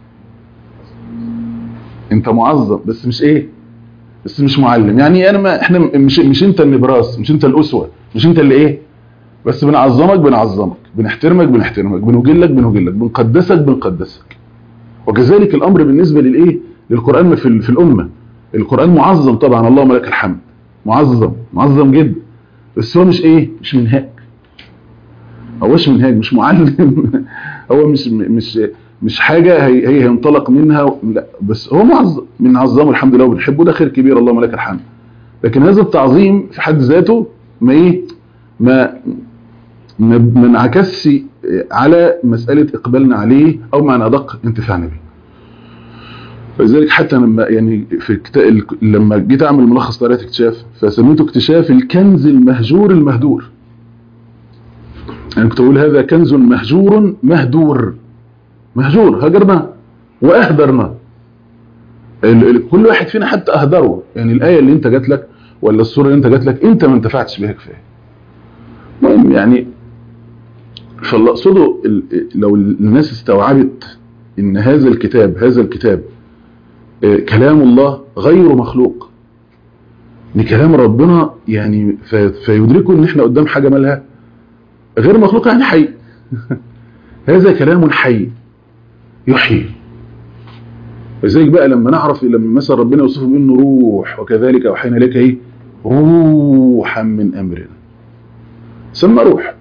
انت معظم بس مش ايه بس مش معلم يعني انا ما احنا مش مش انت النبراس مش انت الاسوه مش انت اللي ايه بس بنعظمك بنعظمك بنحترمك بنحترمك بنوجلك بنوجلك بنقدسك بنقدسك وكذلك الامر بالنسبه للايه للقران في ال- في الامه القران معظم طبعا اللهم لك الحمد معظم معظم جدا بس هو مش ايه مش منهاج هوش منهاج مش معلم هو مش مش مش حاجه هي هي هينطلق منها لا بس هو معظم من عظمه الحمد لله وبنحبه ده خير كبير اللهم لك الحمد لكن هذا التعظيم في حد ذاته ما ايه ما ما ما انعكسش على مساله اقبالنا عليه او معنى ادق انتفاعنا به فلذلك حتى لما يعني في الكتاب لما جيت اعمل ملخص طريقه اكتشاف فسميته اكتشاف الكنز المهجور المهدور يعني كنت اقول هذا كنز مهجور مهدور مهجور هجرنا واهدرنا ال- ال- كل واحد فينا حتى اهدره يعني الايه اللي انت جات لك ولا السوره اللي انت جات لك انت ما انتفعتش بيها كفايه المهم يعني فاللي اقصده ال- لو الناس استوعبت ان هذا الكتاب هذا الكتاب آه، كلام الله غير مخلوق ان كلام ربنا يعني في- فيدركوا ان احنا قدام حاجه مالها غير مخلوق يعني حي هذا كلام حي يحيي لذلك بقى لما نعرف لما مثلا ربنا يوصفه بانه روح وكذلك اوحينا لك ايه روحا من امرنا سمى روح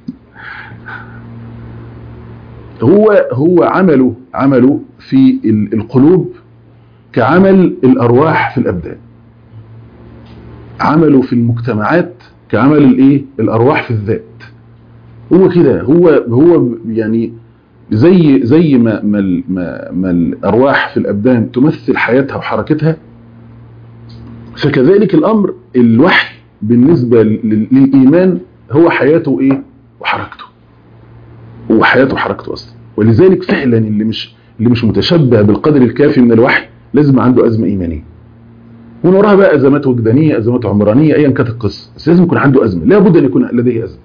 هو هو عمله عمله في ال- القلوب كعمل الارواح في الابدان عمله في المجتمعات كعمل الايه الارواح في الذات هو كده هو هو يعني زي زي ما ما ال- ما, ما الارواح في الابدان تمثل حياتها وحركتها فكذلك الامر الوحي بالنسبه لل- للايمان هو حياته ايه وحركته هو حياته وحركته اصلا ولذلك فعلا اللي مش اللي مش متشبع بالقدر الكافي من الوحي لازم عنده ازمه ايمانيه ومن وراها بقى ازمات وجدانيه ازمات عمرانيه ايا كانت القصه بس لازم يكون عنده ازمه لابد ان يكون لديه ازمه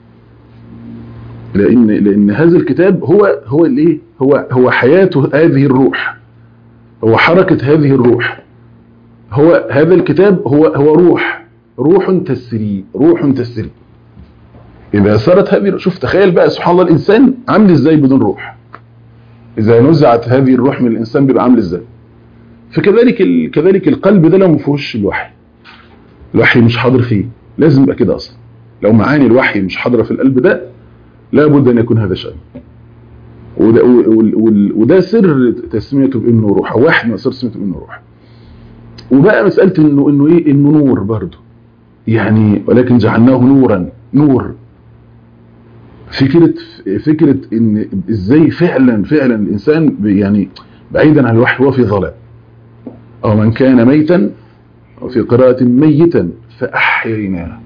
لان لان هذا الكتاب هو هو الايه هو هو حياته هذه الروح هو حركه هذه الروح هو هذا الكتاب هو هو روح روح تسري روح تسري اذا صارت هذه شوف تخيل بقى سبحان الله الانسان عامل ازاي بدون روح اذا نزعت هذه الروح من الانسان بيبقى عامل ازاي فكذلك ال... كذلك القلب ده لو ما فيهوش الوحي الوحي مش حاضر فيه لازم يبقى كده اصلا لو معاني الوحي مش حاضره في القلب ده لابد ان يكون هذا شأن وده, وال- وال- وده سر تسميته بانه روح أو واحد من اسرار تسميته بانه روح وبقى مساله انه انه ايه انه نور برضه يعني ولكن جعلناه نورا نور فكره فكره ان ازاي فعلا فعلا الانسان ب- يعني بعيدا عن الوحي هو في ظلام او من كان ميتا وفي قراءه ميتا فاحييناه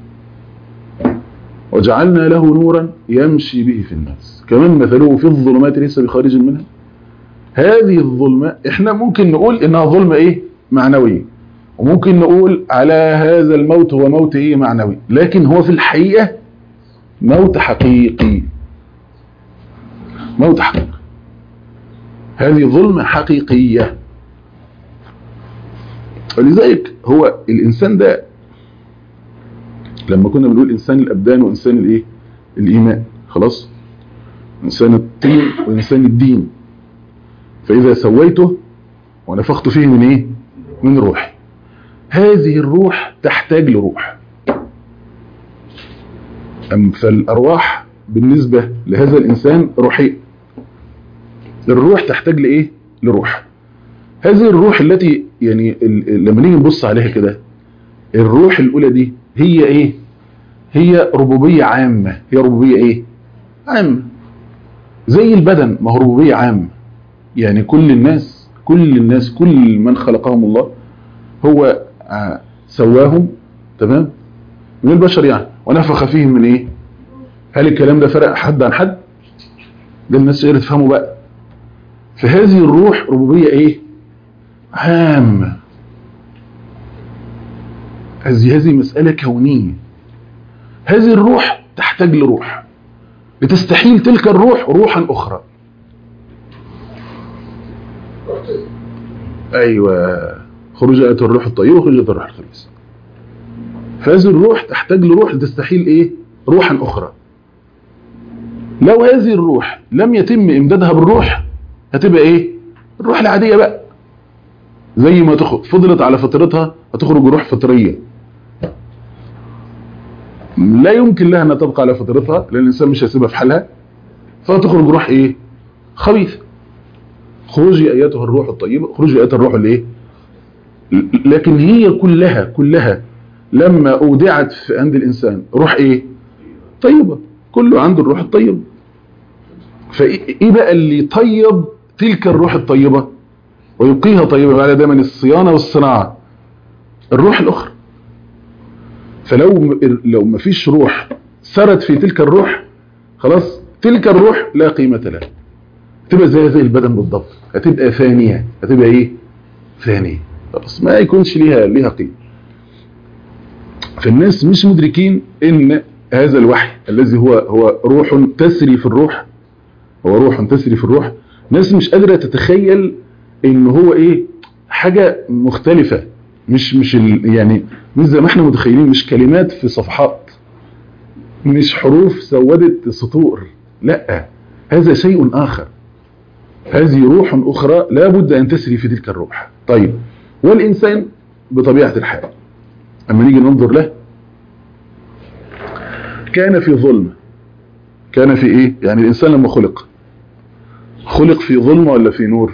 وجعلنا له نورا يمشي به في الناس كمان مثله في الظلمات ليس بخارج منها هذه الظلمة احنا ممكن نقول انها ظلمة ايه معنوية وممكن نقول على هذا الموت هو موت ايه معنوي لكن هو في الحقيقة موت حقيقي موت حقيقي هذه ظلمة حقيقية ولذلك هو الإنسان ده لما كنا بنقول إنسان الأبدان وإنسان الإيه الإيمان خلاص إنسان الطين وإنسان الدين فإذا سويته ونفخت فيه من إيه من روحي هذه الروح تحتاج لروح أم فالأرواح بالنسبة لهذا الإنسان روحي الروح تحتاج لإيه لروح هذه الروح التي يعني ال- ال- لما نيجي نبص عليها كده الروح الأولى دي هي إيه هي ربوبية عامة هي ربوبية إيه عامة زي البدن ما هو ربوبية عامة يعني كل الناس كل الناس كل من خلقهم الله هو آه، سواهم تمام من البشر يعني ونفخ فيهم من ايه هل الكلام ده فرق حد عن حد ده الناس تقدر تفهمه بقى فهذه الروح ربوبية ايه عامة هذه هذه مسألة كونية هذه الروح تحتاج لروح لتستحيل تلك الروح روحا اخرى ايوه خروج ايه الروح الطيب وخروج ايه الروح الخبيث فهذه الروح تحتاج لروح لتستحيل ايه روحا اخرى لو هذه الروح لم يتم امدادها بالروح هتبقى ايه الروح العاديه بقى زي ما تخرج فضلت على فطرتها هتخرج روح فطريه لا يمكن لها انها تبقى على فطرتها لان الانسان مش هيسيبها في حالها فتخرج روح ايه خبيث خروجي ايتها الروح الطيبه خروجي ايتها الروح الايه لكن هي كلها كلها لما اودعت في عند الانسان روح ايه طيبه كله عنده الروح الطيبه فايه بقى اللي يطيب تلك الروح الطيبه ويبقيها طيبه بعد دايما الصيانه والصناعه الروح الاخرى فلو لو ما فيش روح سرت في تلك الروح خلاص تلك الروح لا قيمة لها تبقى زي زي البدن بالضبط هتبقى ثانية هتبقى ايه ثانية خلاص ما يكونش ليها ليها قيمة فالناس مش مدركين ان هذا الوحي الذي هو هو روح تسري في الروح هو روح تسري في الروح ناس مش قادرة تتخيل ان هو ايه حاجة مختلفة مش مش ال يعني مش زي ما احنا متخيلين مش كلمات في صفحات مش حروف سودت سطور لا هذا شيء آخر هذه روح أخرى لا بد أن تسري في تلك الروح طيب والإنسان بطبيعة الحال أما نيجي ننظر له كان في ظلم كان في إيه يعني الإنسان لما خلق خلق في ظلم ولا في نور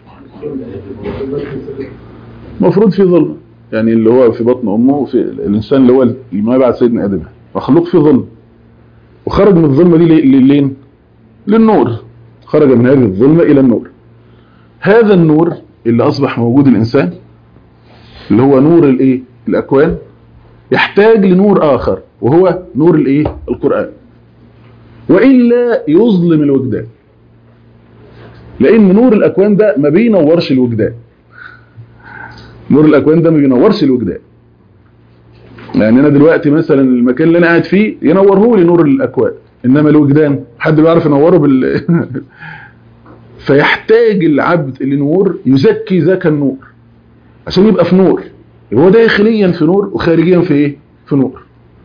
مفروض في ظلم يعني اللي هو في بطن أمه في الإنسان اللي هو ما بعد سيدنا آدم مخلوق في ظلم وخرج من الظلمة دي لين للنور خرج من هذه الظلمة إلى النور هذا النور اللي أصبح موجود الإنسان اللي هو نور الإيه الأكوان يحتاج لنور آخر وهو نور الإيه القرآن وإلا يظلم الوجدان لأن نور الأكوان ده ما بينورش الوجدان نور الأكوان ده ما بينورش الوجدان يعني أنا دلوقتي مثلا المكان اللي أنا قاعد فيه ينوره لي نور الأكوان إنما الوجدان حد بيعرف ينوره بال فيحتاج العبد لنور يزكي ذاك النور عشان يبقى في نور هو داخليا في نور وخارجيا في ايه في نور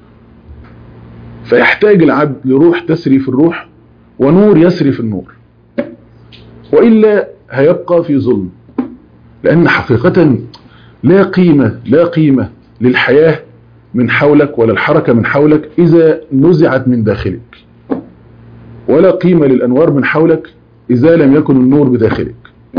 فيحتاج العبد لروح تسري في الروح ونور يسري في النور وإلا هيبقى في ظلم لأن حقيقة لا قيمة لا قيمة للحياة من حولك ولا الحركة من حولك إذا نزعت من داخلك ولا قيمة للأنوار من حولك إذا لم يكن النور بداخلك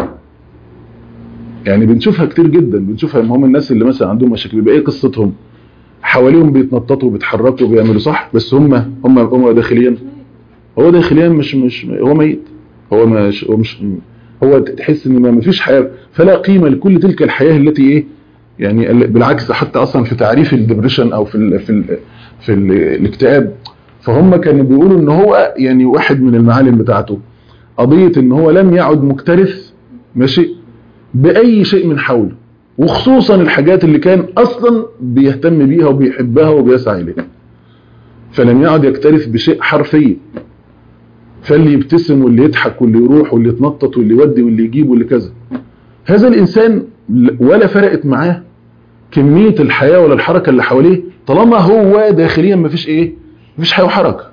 يعني بنشوفها كتير جدا بنشوفها هم الناس اللي مثلا عندهم مشاكل بيبقى ايه قصتهم حواليهم بيتنططوا وبيتحركوا وبيعملوا صح بس هم هم هم داخليا هو داخليا مش مش هو ميت هو مش هو مش هو تحس ان ما فيش حياه فلا قيمه لكل تلك الحياه التي ايه يعني بالعكس حتى اصلا في تعريف الدبريشن او في ال في ال في ال الاكتئاب فهم كانوا بيقولوا ان هو يعني واحد من المعالم بتاعته قضيه ان هو لم يعد مكترث ماشي باي شيء من حوله وخصوصا الحاجات اللي كان اصلا بيهتم بيها وبيحبها وبيسعى اليها فلم يعد يكترث بشيء حرفي فاللي يبتسم واللي يضحك واللي يروح واللي يتنطط واللي يودي واللي يجيب واللي كذا هذا الانسان ولا فرقت معاه كمية الحياة ولا الحركة اللي حواليه طالما هو داخليا مفيش ايه مفيش حياة وحركة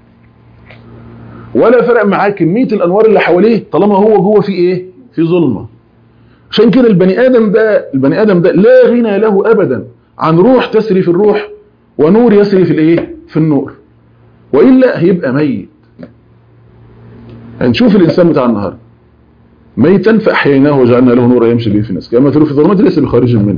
ولا فرق معاه كمية الانوار اللي حواليه طالما هو جوه في ايه في ظلمة عشان كده البني ادم ده البني ادم ده لا غنى له ابدا عن روح تسري في الروح ونور يسري في الايه في النور والا هيبقى ميت هنشوف الانسان بتاع النهارده ميتا فاحييناه وجعلنا له نورا يمشي به في الناس كما مثله في الظلمات ليس بخارج منها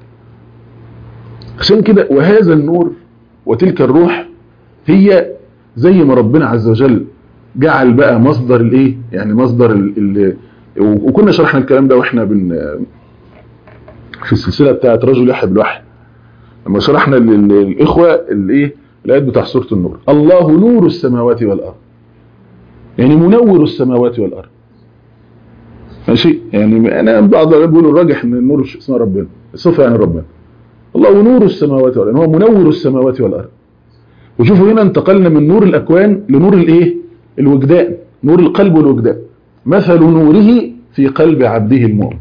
عشان كده وهذا النور وتلك الروح هي زي ما ربنا عز وجل جعل بقى مصدر الايه يعني مصدر ال ال وكنا شرحنا الكلام ده واحنا بن في السلسله بتاعت رجل يحيى بالوحي لما شرحنا للاخوه الايه الايات بتاع سوره النور الله نور السماوات والارض يعني منور السماوات والارض ماشي يعني انا بعض بيقولوا الراجح ان النور اسمها ربنا صفه يعني ربنا الله نور السماوات والارض هو منور السماوات والارض وشوفوا هنا انتقلنا من نور الاكوان لنور الايه الوجدان نور القلب والوجدان مثل نوره في قلب عبده المؤمن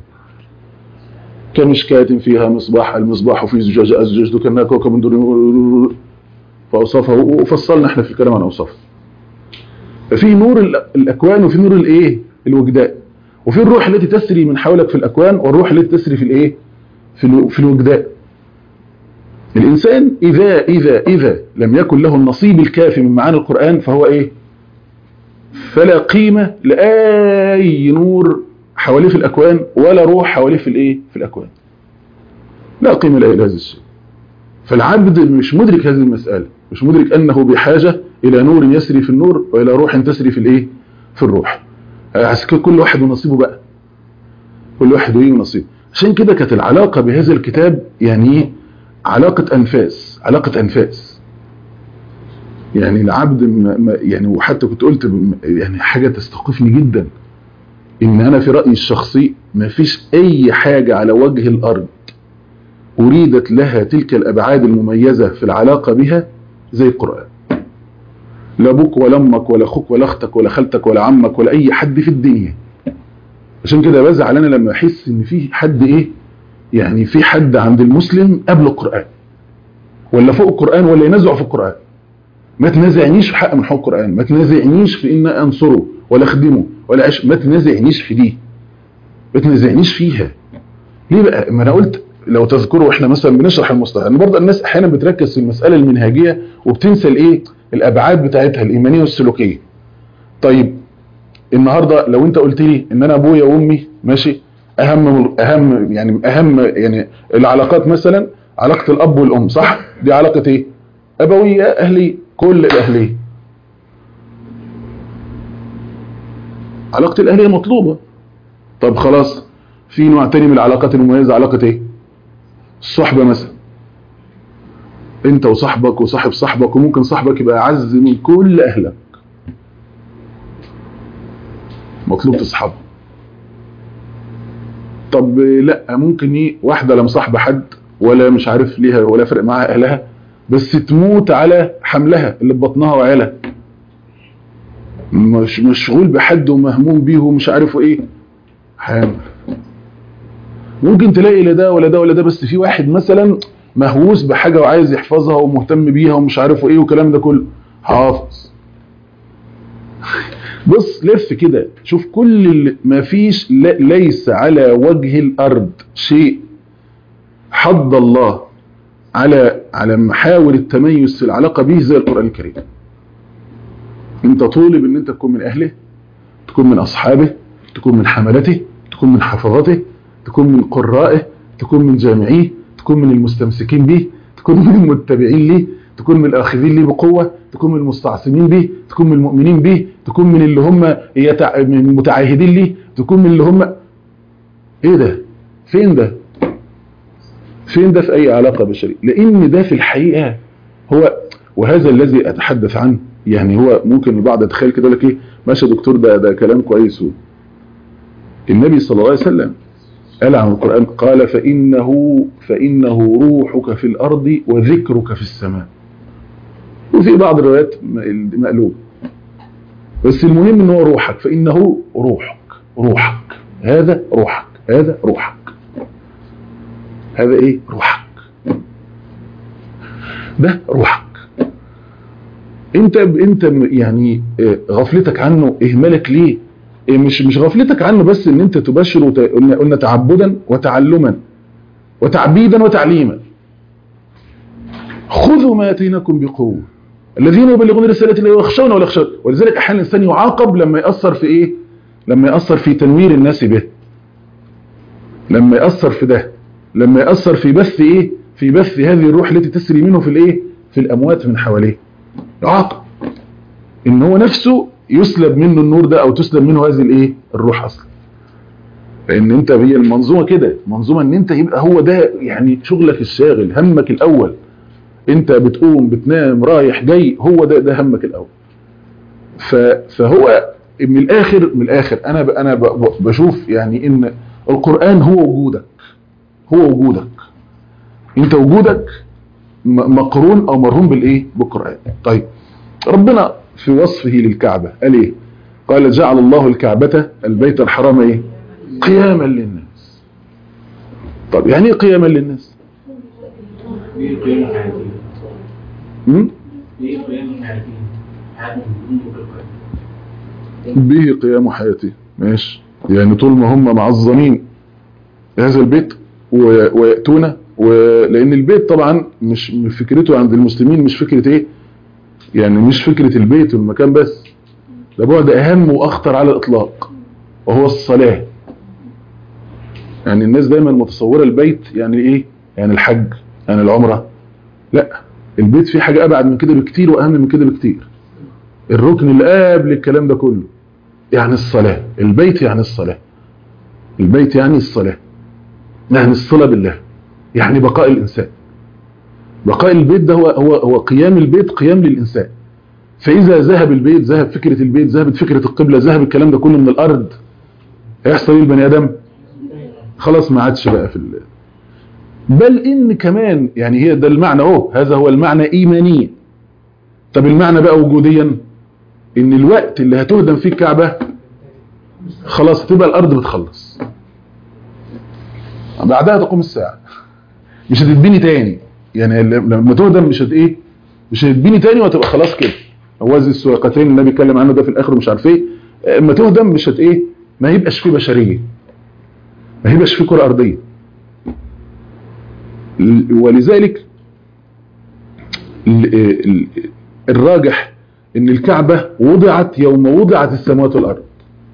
كمشكاة فيها مصباح المصباح في زجاجة الزجاج كأنها كوكب من دون فأوصافه وفصلنا احنا في الكلام عن أوصافه ففي نور الأكوان وفي نور الإيه الوجدان وفي الروح التي تسري من حولك في الأكوان والروح التي تسري في الإيه في في الوجدان الإنسان إذا إذا إذا لم يكن له النصيب الكافي من معاني القرآن فهو إيه فلا قيمة لأي نور حواليه في الأكوان ولا روح حواليه في الإيه في الأكوان لا قيمة لهذا الشيء فالعبد مش مدرك هذه المسألة مش مدرك أنه بحاجة إلى نور يسري في النور وإلى روح تسري في الإيه في الروح عشان كده كل واحد ونصيبه بقى كل واحد وإيه ونصيبه عشان كده كانت العلاقة بهذا الكتاب يعني إيه علاقة أنفاس علاقة أنفاس يعني العبد ما يعني وحتى كنت قلت يعني حاجة تستوقفني جدا ان انا في رأيي الشخصي ما فيش اي حاجة على وجه الارض اريدت لها تلك الابعاد المميزة في العلاقة بها زي القرآن لا ابوك ولا امك ولا اخوك ولا اختك ولا خالتك ولا عمك ولا اي حد في الدنيا عشان كده بزعل انا لما احس ان في حد ايه يعني في حد عند المسلم قبل القرآن ولا فوق القرآن ولا ينزع في القرآن ما تنازعنيش في حق من حقوق القرآن ما تنازعنيش في ان انصره ولا اخدمه ولا عش ما تنازعنيش في دي ما تنازعنيش فيها ليه بقى ما انا قلت لو تذكروا احنا مثلا بنشرح المصطلح ان برضه الناس احيانا بتركز في المساله المنهجيه وبتنسى الايه الابعاد بتاعتها الايمانيه والسلوكيه طيب النهارده لو انت قلت لي ان انا ابويا وامي ماشي اهم اهم يعني اهم يعني العلاقات مثلا علاقه الاب والام صح دي علاقه ايه ابويه اهليه كل الاهليه علاقه الاهليه مطلوبه طب خلاص في نوع تاني من العلاقات المميزه علاقه ايه الصحبه مثلا انت وصاحبك وصاحب صاحبك وممكن صاحبك يبقى اعز من كل اهلك مطلوب تصحبه طب لا ممكن ايه واحده لا مصاحبه حد ولا مش عارف ليها ولا فرق معاها اهلها بس تموت على حملها اللي ببطنها وعيالها مش مشغول بحد ومهموم بيه ومش عارف ايه حامل ممكن تلاقي لا ده ولا ده ولا ده بس في واحد مثلا مهووس بحاجه وعايز يحفظها ومهتم بيها ومش عارف ايه والكلام ده كله حافظ بص لف كده شوف كل اللي ما فيش ليس على وجه الارض شيء حض الله على على محاور التميز في العلاقه به زي القران الكريم انت طالب ان انت تكون من اهله تكون من اصحابه تكون من حملته تكون من حفظته تكون من قرائه تكون من جامعيه تكون من المستمسكين به تكون من المتبعين ليه تكون من الاخذين ليه بقوه تكون من المستعصمين به تكون من المؤمنين به تكون من اللي هم يتع... من المتعاهدين ليه تكون من اللي هم ايه ده فين ده فين ده في اي علاقه بشريه لان ده في الحقيقه هو وهذا الذي اتحدث عنه يعني هو ممكن البعض يتخيل كده يقول لك ايه ماشي يا دكتور ده ده كلام كويس النبي صلى الله عليه وسلم قال عن القرآن قال فإنه فإنه روحك في الأرض وذكرك في السماء وفي بعض الروايات مقلوب بس المهم ان هو روحك فإنه روحك روحك هذا روحك هذا روحك هذا ايه روحك ده روحك انت انت يعني غفلتك عنه اهمالك ليه مش مش غفلتك عنه بس ان انت تبشر وت... قلنا تعبدا وتعلما وتعبيدا وتعليما خذوا ما اتيناكم بقوه الذين يبلغون رسالة الله ويخشون ولا يخشون ولذلك احيانا الانسان يعاقب لما ياثر في ايه لما ياثر في تنوير الناس به لما ياثر في ده لما ياثر في بث ايه في بث هذه الروح التي تسري منه في الايه في الاموات من حواليه يعاقب ان هو نفسه يسلب منه النور ده او تسلب منه هذه الايه الروح اصلا لان انت هي المنظومه كده منظومه ان انت يبقى هو ده يعني شغلك الشاغل همك الاول انت بتقوم بتنام رايح جاي هو ده ده همك الاول فهو من الاخر من الاخر انا انا بشوف يعني ان القران هو وجودك هو وجودك انت وجودك م- مقرون او مرهون بالايه بالقران طيب ربنا في وصفه للكعبه قال ايه قال جعل الله الكعبه البيت الحرام ايه قياما للناس طب يعني ايه قياما للناس ايه قيام حياتي م? ايه قيام حياتي حياتي به قيام حياته ماشي يعني طول ما هم معظمين هذا البيت و- ويأتون ولأن البيت طبعا مش فكرته عند المسلمين مش فكرة ايه يعني مش فكرة البيت والمكان بس ده بعد أهم وأخطر على الإطلاق وهو الصلاة يعني الناس دايما متصورة البيت يعني ايه يعني الحج يعني العمرة لا البيت فيه حاجة أبعد من كده بكتير وأهم من كده بكتير الركن اللي قبل الكلام ده كله يعني الصلاة البيت يعني الصلاة البيت يعني الصلاة يعني الصلة بالله يعني بقاء الإنسان بقاء البيت ده هو, هو, هو قيام البيت قيام للإنسان فإذا ذهب البيت ذهب فكرة البيت ذهبت فكرة القبلة ذهب الكلام ده كله من الأرض هيحصل ايه البني آدم خلاص ما عادش بقى في ال... بل إن كمان يعني هي ده المعنى اهو هذا هو المعنى إيمانيا طب المعنى بقى وجوديا ان الوقت اللي هتهدم فيه الكعبة خلاص تبقى الارض بتخلص بعدها تقوم الساعة مش هتتبني تاني يعني لما تهدم مش هت ايه مش هتتبني تاني وهتبقى خلاص كده هو زي السواقتين اللي النبي اتكلم عنه ده في الاخر مش عارف ايه اما تهدم مش هت ايه ما يبقاش فيه بشرية ما يبقاش فيه كرة ارضية ولذلك ال- ال- الراجح ان الكعبة وضعت يوم وضعت السماوات والارض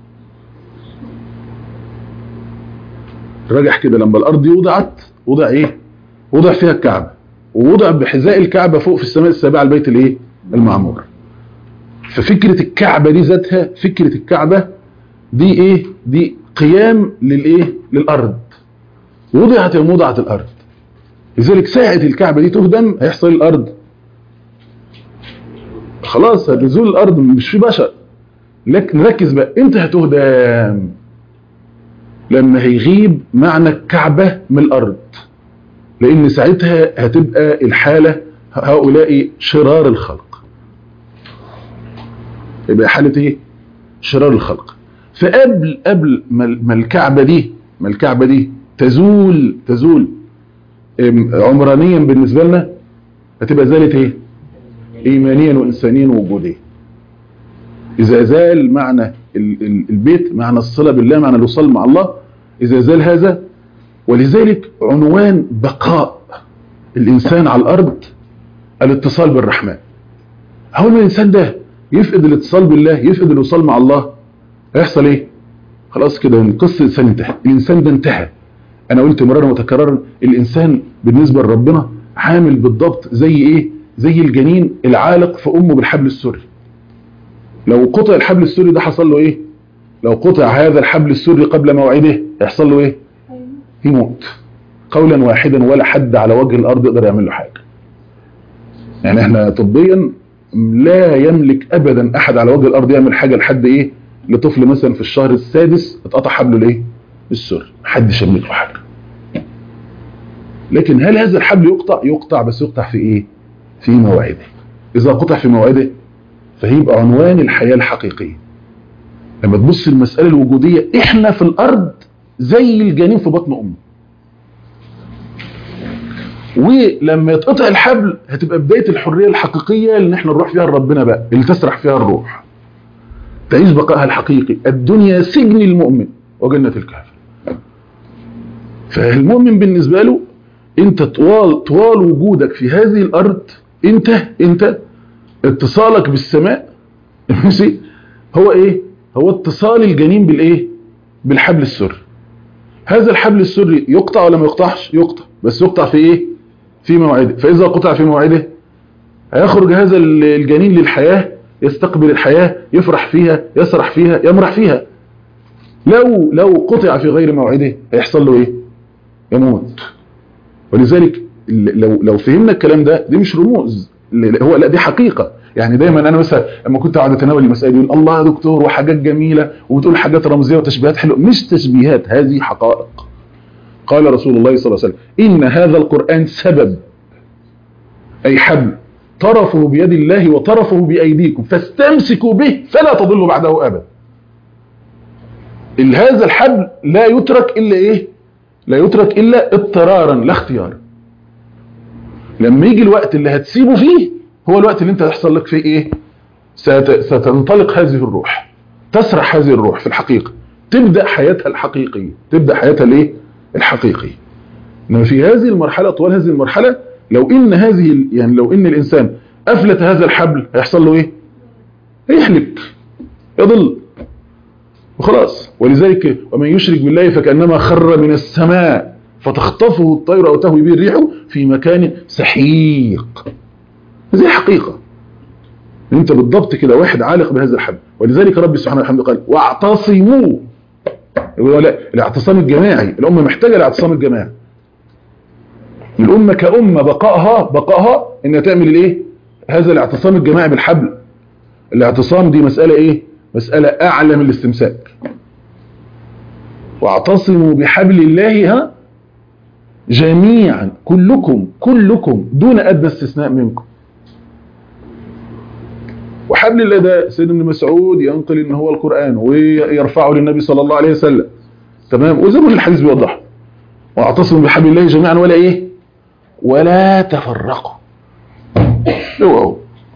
الراجح كده لما الارض دي وضعت وضع ايه وضع فيها الكعبة ووضع بحذاء الكعبة فوق في السماء السابعة البيت الايه المعمور ففكرة الكعبة دي ذاتها فكرة الكعبة دي ايه دي قيام للايه للارض وضعت يوم وضعت الارض لذلك ساعة الكعبة دي تهدم هيحصل إيه الارض خلاص نزول الارض مش في بشر لكن نركز بقى امتى هتهدم لما هيغيب معنى الكعبة من الارض لان ساعتها هتبقى الحالة هؤلاء شرار الخلق يبقى حالة ايه شرار الخلق فقبل قبل ما ما الكعبة دي ما الكعبة دي تزول تزول ام، عمرانيا بالنسبة لنا هتبقى زالت ايه ايمانيا وانسانيا ووجوديا اذا زال معنى ال- ال- البيت معنى الصلة بالله معنى الوصال مع الله اذا زال هذا ولذلك عنوان بقاء الانسان على الارض الاتصال بالرحمن اول ما الانسان ده يفقد الاتصال بالله يفقد الوصال مع الله هيحصل ايه خلاص كده قصة الانسان انتهى الانسان ده انتهى انا قلت مرارا وتكرارا الانسان بالنسبة لربنا عامل بالضبط زي ايه زي الجنين العالق في امه بالحبل السري لو قطع الحبل السري ده حصل له ايه لو قطع هذا الحبل السري قبل موعده يحصل له ايه يموت قولا واحدا ولا حد على وجه الارض يقدر يعمل له حاجه يعني احنا طبيا لا يملك ابدا احد على وجه الارض يعمل حاجه لحد ايه لطفل مثلا في الشهر السادس اتقطع حبله الايه السري محدش يملك له حاجه لكن هل هذا الحبل يقطع يقطع بس يقطع في ايه في موعده اذا قطع في موعده فهيبقى عنوان الحياه الحقيقيه لما تبص المساله الوجوديه احنا في الارض زي الجنين في بطن امه ولما يتقطع الحبل هتبقى بدايه الحريه الحقيقيه اللي احنا نروح فيها لربنا بقى اللي تسرح فيها الروح تعيش بقائها الحقيقي الدنيا سجن المؤمن وجنه الكافر فالمؤمن بالنسبه له انت طوال طوال وجودك في هذه الارض انت انت اتصالك بالسماء ماشي هو ايه هو اتصال الجنين بالايه بالحبل السري هذا الحبل السري يقطع ولا ما يقطعش يقطع بس يقطع في ايه في موعده فاذا قطع في موعده هيخرج هذا الجنين للحياة يستقبل الحياة يفرح فيها يسرح فيها يمرح فيها لو لو قطع في غير موعده هيحصل له ايه يموت ولذلك لو لو فهمنا الكلام ده دي مش رموز هو لا دي حقيقة يعني دايما انا مثلا لما كنت اقعد اتناول المسائل يقول الله يا دكتور وحاجات جميلة وبتقول حاجات رمزية وتشبيهات حلوة مش تشبيهات هذه حقائق قال رسول الله صلى الله عليه وسلم إن هذا القرآن سبب أي حبل طرفه بيد الله وطرفه بأيديكم فاستمسكوا به فلا تضلوا بعده أبدا ال- هذا الحبل لا يترك إلا إيه لا يترك إلا اضطرارا لا اختيارا لما يجي الوقت اللي هتسيبه فيه هو الوقت اللي انت هيحصل لك فيه ايه ست- ستنطلق هذه الروح تسرح هذه الروح في الحقيقة تبدأ حياتها الحقيقية تبدأ حياتها الايه الحقيقية انما في هذه المرحلة طوال هذه المرحلة لو ان هذه ال- يعني لو ان الانسان افلت هذا الحبل هيحصل له ايه هيحلك يضل وخلاص ولذلك ومن يشرك بالله فكأنما خر من السماء فتخطفه الطير أو تهوي به الريح في مكان سحيق هذه حقيقة انت بالضبط كده واحد عالق بهذا الحبل ولذلك ربي سبحانه وتعالى قال واعتصموا يقول لا الاعتصام الجماعي الأمة محتاجة الاعتصام الجماعي الأمة كأمة بقائها بقائها إنها تعمل الايه هذا الاعتصام الجماعي بالحبل الاعتصام دي مسألة ايه مسألة أعلى من الاستمساك واعتصموا بحبل الله ها جميعا كلكم كلكم دون أدنى استثناء منكم وحبل الله ده سيدنا ابن مسعود ينقل ان هو القرآن ويرفعه للنبي صلى الله عليه وسلم تمام وزي ما الحديث بيوضح واعتصموا بحبل الله جميعا ولا ايه ولا تفرقوا اوعوا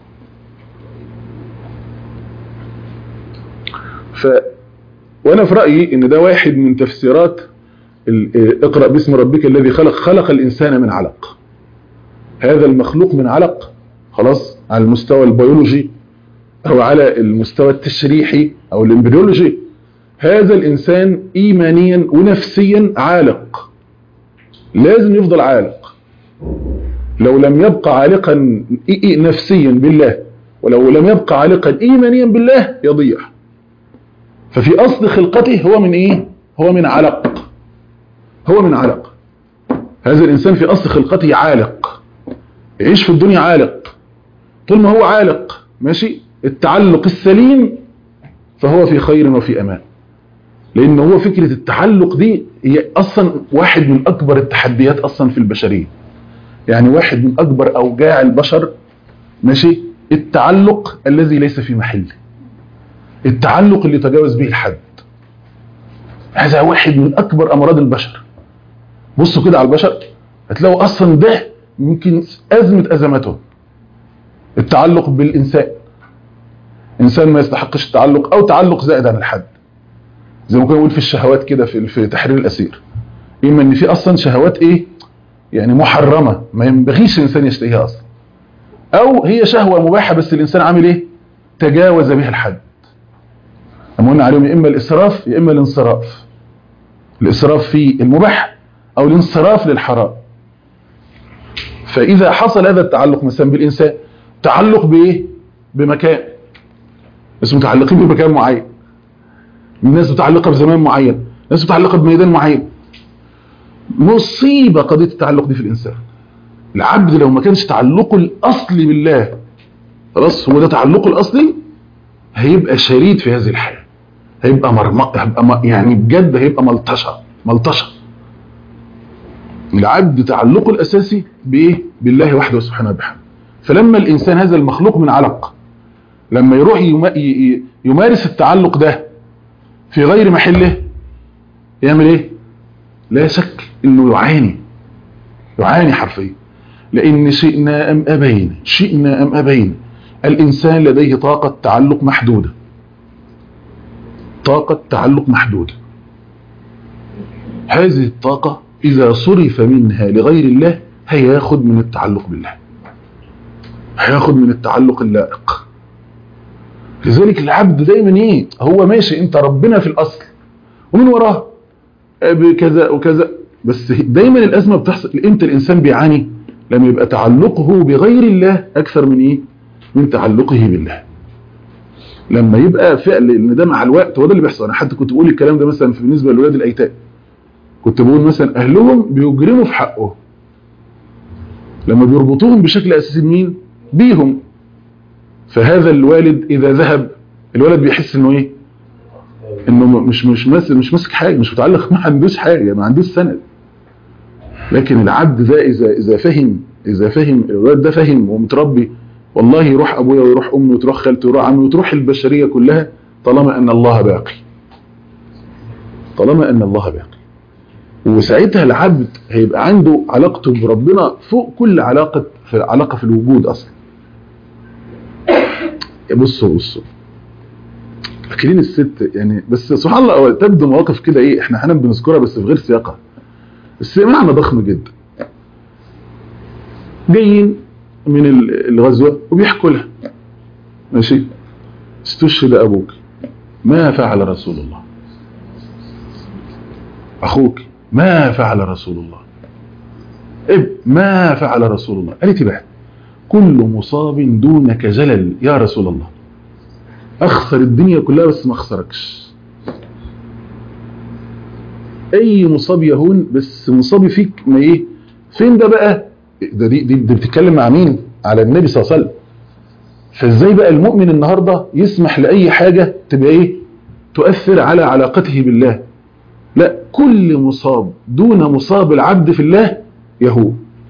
ف وانا في رايي ان ده واحد من تفسيرات ال- اقرا باسم ربك الذي خلق خلق الانسان من علق هذا المخلوق من علق خلاص على المستوى البيولوجي او على المستوى التشريحي او الامبريولوجي هذا الانسان ايمانيا ونفسيا عالق لازم يفضل عالق لو لم يبقى عالقا إي- إي- نفسيا بالله ولو لم يبقى عالقا ايمانيا بالله يضيع ففي اصل خلقته هو من ايه هو من علق هو من علق هذا الانسان في اصل خلقته عالق يعيش في الدنيا عالق طول ما هو عالق ماشي التعلق السليم فهو في خير وفي امان لان هو فكرة التعلق دي هي اصلا واحد من اكبر التحديات اصلا في البشرية يعني واحد من اكبر اوجاع البشر ماشي التعلق الذي ليس في محله التعلق اللي تجاوز به الحد هذا واحد من اكبر امراض البشر بصوا كده على البشر هتلاقوا اصلا ده يمكن ازمة ازمته التعلق بالانسان انسان ما يستحقش التعلق او تعلق زائد عن الحد زي ما كنا نقول في الشهوات كده في في تحرير الاسير اما ان في اصلا شهوات ايه يعني محرمة ما ينبغيش الانسان يشتهيها اصلا او هي شهوة مباحة بس الانسان عامل ايه تجاوز بها الحد اما قلنا عليهم يا اما الاسراف يا اما الانصراف الاسراف في المباح او الانصراف للحرام فاذا حصل هذا التعلق مثلا بالانسان تعلق بايه بمكان بس متعلقين بمكان معين الناس متعلقه بزمان معين الناس متعلقه بميدان معين مصيبه قضيه التعلق دي في الانسان العبد لو ما كانش تعلقه الاصلي بالله خلاص هو ده تعلقه الاصلي هيبقى شريد في هذه الحياه هيبقى مرمى هيبقى م... يعني بجد هيبقى ملطشه ملطشه العبد تعلقه الاساسي بايه بالله وحده سبحانه وبحمده فلما الانسان هذا المخلوق من علق لما يروح يم... ي... يمارس التعلق ده في غير محله يعمل ايه لا شك انه يعاني يعاني حرفيا لان شئنا ام ابين شئنا ام ابين الانسان لديه طاقة تعلق محدودة طاقة تعلق محدودة هذه الطاقة اذا صرف منها لغير الله هياخد من التعلق بالله هياخد من التعلق اللائق لذلك العبد دايما ايه هو ماشي انت ربنا في الاصل ومن وراه بكذا وكذا بس دايما الازمه بتحصل امتى الانسان بيعاني لما يبقى تعلقه بغير الله اكثر من ايه من تعلقه بالله لما يبقى فعل ان ده مع الوقت هو ده اللي بيحصل انا حتى كنت بقول الكلام ده مثلا بالنسبه لاولاد الايتام كنت بقول مثلا اهلهم بيجرموا في حقه لما بيربطوهم بشكل اساسي بمين بيهم فهذا الوالد اذا ذهب الولد بيحس انه ايه انه مش مش ماسك مش ماسك حاجه مش متعلق ما عندوش حاجه ما عندوش سند لكن العبد ده اذا اذا فهم اذا فهم الولد ده فهم ومتربي والله يروح ابويا ويروح امي وتروح خالتي ويروح عمي وتروح البشريه كلها طالما ان الله باقي طالما ان الله باقي وساعتها العبد هيبقى عنده علاقته بربنا فوق كل علاقه في علاقه في الوجود اصلا بصوا بصوا فاكرين الست يعني بس سبحان الله تبدو مواقف كده ايه احنا احيانا بنذكرها بس في غير سياقها بس معنى ضخم جدا جايين من الغزوه وبيحكوا لها ماشي استشهد ابوك ما فعل رسول الله اخوك ما فعل رسول الله اب ما فعل رسول الله قالت بقى كل مصاب دونك جلل يا رسول الله اخسر الدنيا كلها بس ما اخسركش اي مصاب يهون بس مصابي فيك ما ايه فين ده بقى ده دي, دي, دي بتتكلم مع مين على النبي صلى الله عليه وسلم فازاي بقى المؤمن النهاردة يسمح لأي حاجة تبقى ايه تؤثر على علاقته بالله لا كل مصاب دون مصاب العبد في الله يهو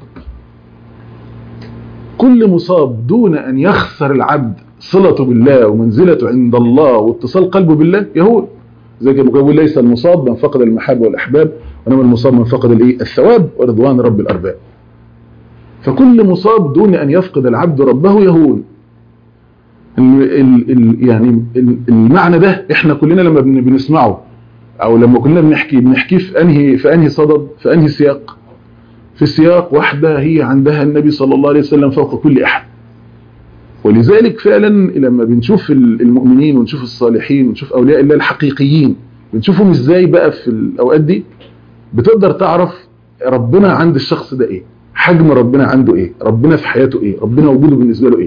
كل مصاب دون أن يخسر العبد صلته بالله ومنزلته عند الله واتصال قلبه بالله يهو زي كما بيقول ليس المصاب من فقد المحاب والأحباب وإنما المصاب من فقد الايه الثواب ورضوان رب الأرباب فكل مصاب دون أن يفقد العبد ربه يهون ال ال ال يعني ال المعنى ده احنا كلنا لما بنسمعه او لما كلنا بنحكي بنحكيه في انهي في انهي صدد في انهي سياق في سياق واحدة هي عندها النبي صلى الله عليه وسلم فوق كل احد ولذلك فعلا لما بنشوف المؤمنين ونشوف الصالحين ونشوف اولياء الله الحقيقيين بنشوفهم ازاي بقى في الاوقات دي بتقدر تعرف ربنا عند الشخص ده ايه حجم ربنا عنده ايه ربنا في حياته ايه ربنا وجوده بالنسبة له ايه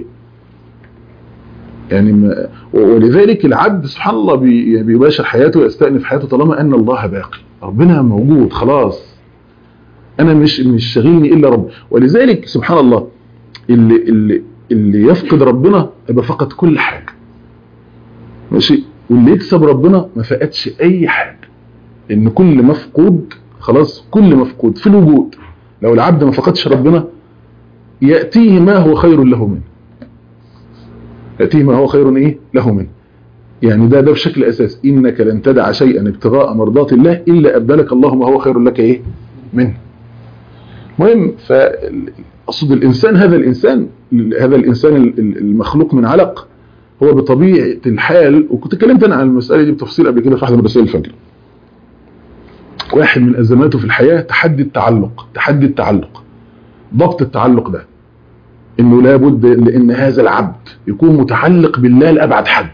يعني ما ولذلك العبد سبحان الله بي بيباشر حياته ويستأنف حياته طالما ان الله باقي ربنا موجود خلاص انا مش مش شاغلني الا رب ولذلك سبحان الله اللي اللي اللي يفقد ربنا يبقى فقد كل حاجه ماشي واللي يكسب ربنا ما فقدش اي حاجه ان كل مفقود خلاص كل مفقود في الوجود لو العبد ما فقدش ربنا يأتيه ما هو خير له منه يأتيه ما هو خير ايه له منه يعني ده ده بشكل اساس انك لن تدع شيئا ابتغاء مرضات الله الا ابدلك الله ما هو خير لك ايه منه مهم فاقصد الانسان هذا الانسان هذا الانسان المخلوق من علق هو بطبيعه الحال وكنت اتكلمت انا عن المساله دي بتفصيل قبل كده في واحده من رسائل الفجر واحد من ازماته في الحياه تحدي التعلق تحدي التعلق ضبط التعلق ده انه لابد لان هذا العبد يكون متعلق بالله لابعد حد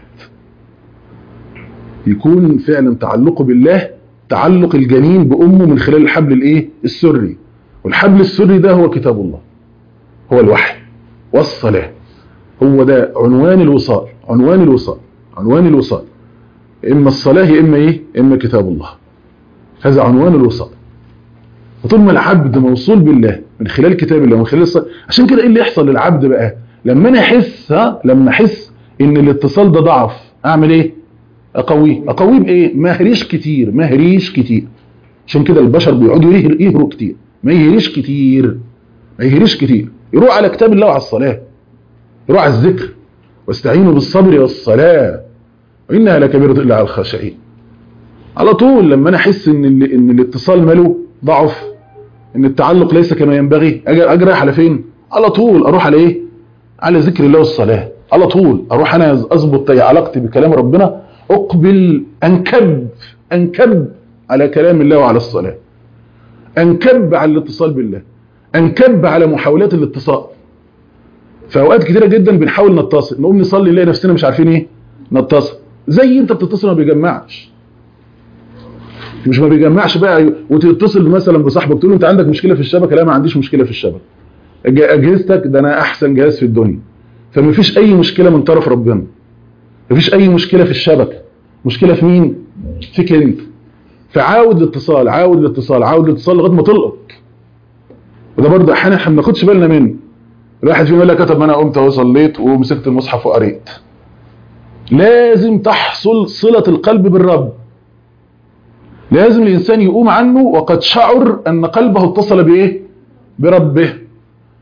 يكون فعلا تعلقه بالله تعلق الجنين بامه من خلال الحبل الايه السري والحبل السري ده هو كتاب الله هو الوحي والصلاه هو ده عنوان الوصال عنوان الوصال عنوان الوصال اما الصلاه اما ايه اما كتاب الله هذا عنوان الوصال وطول ما العبد موصول بالله من خلال كتاب الله ومن خلال الصلاة عشان كده ايه اللي يحصل للعبد بقى لما انا احس ها لما احس ان الاتصال ده ضعف اعمل ايه اقويه اقويه بايه ما هريش كتير ما هريش كتير عشان كده البشر بيقعدوا يهروا كتير ما يهريش كتير ما يهريش كتير يروح على كتاب الله وعلى الصلاة يروح على الذكر واستعينوا بالصبر والصلاة وإنها لكبيرة إلا على الخاشعين على طول لما أنا أحس إن, إن الاتصال ماله ضعف إن التعلق ليس كما ينبغي أجي رايح على فين على طول أروح على إيه على ذكر الله والصلاة على طول أروح أنا أظبط علاقتي بكلام ربنا أقبل أنكب أنكب على كلام الله وعلى الصلاة أنكب على الاتصال بالله أنكب على محاولات الاتصال في أوقات كتيرة جدا بنحاول نتصل نقوم نصلي نلاقي نفسنا مش عارفين إيه نتصل زي أنت بتتصل ما بيجمعش مش ما بيجمعش بقى وتتصل مثلا بصاحبك تقول له أنت عندك مشكلة في الشبكة لا ما عنديش مشكلة في الشبكة أجهزتك ده أنا أحسن جهاز في الدنيا فما فيش أي مشكلة من طرف ربنا ما فيش أي مشكلة في الشبكة مشكلة في مين؟ فيك أنت فعاود الاتصال عاود الاتصال عاود الاتصال لغايه ما تلقط وده برضه احيانا احنا ما بناخدش بالنا منه الواحد فيهم يقول لك طب ما انا قمت اهو صليت ومسكت المصحف وقريت لازم تحصل صله القلب بالرب لازم الانسان يقوم عنه وقد شعر ان قلبه اتصل بايه بربه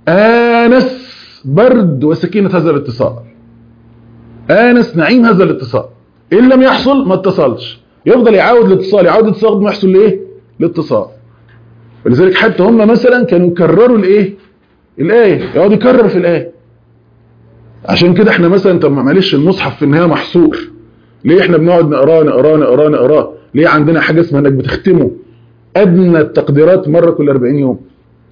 آنس برد وسكينة هذا الاتصال آنس نعيم هذا الاتصال إن لم يحصل ما اتصلش يفضل يعاود الاتصال يعاود الاتصال ما يحصل لإيه الاتصال ولذلك حتى هم مثلا كانوا يكرروا الإيه الآية يقعد يكرر في الآية عشان كده احنا مثلا طب معلش المصحف في النهاية محصور ليه احنا بنقعد نقراه نقراه نقراه نقراه ليه عندنا حاجة اسمها انك بتختمه ادنى التقديرات مرة كل 40 يوم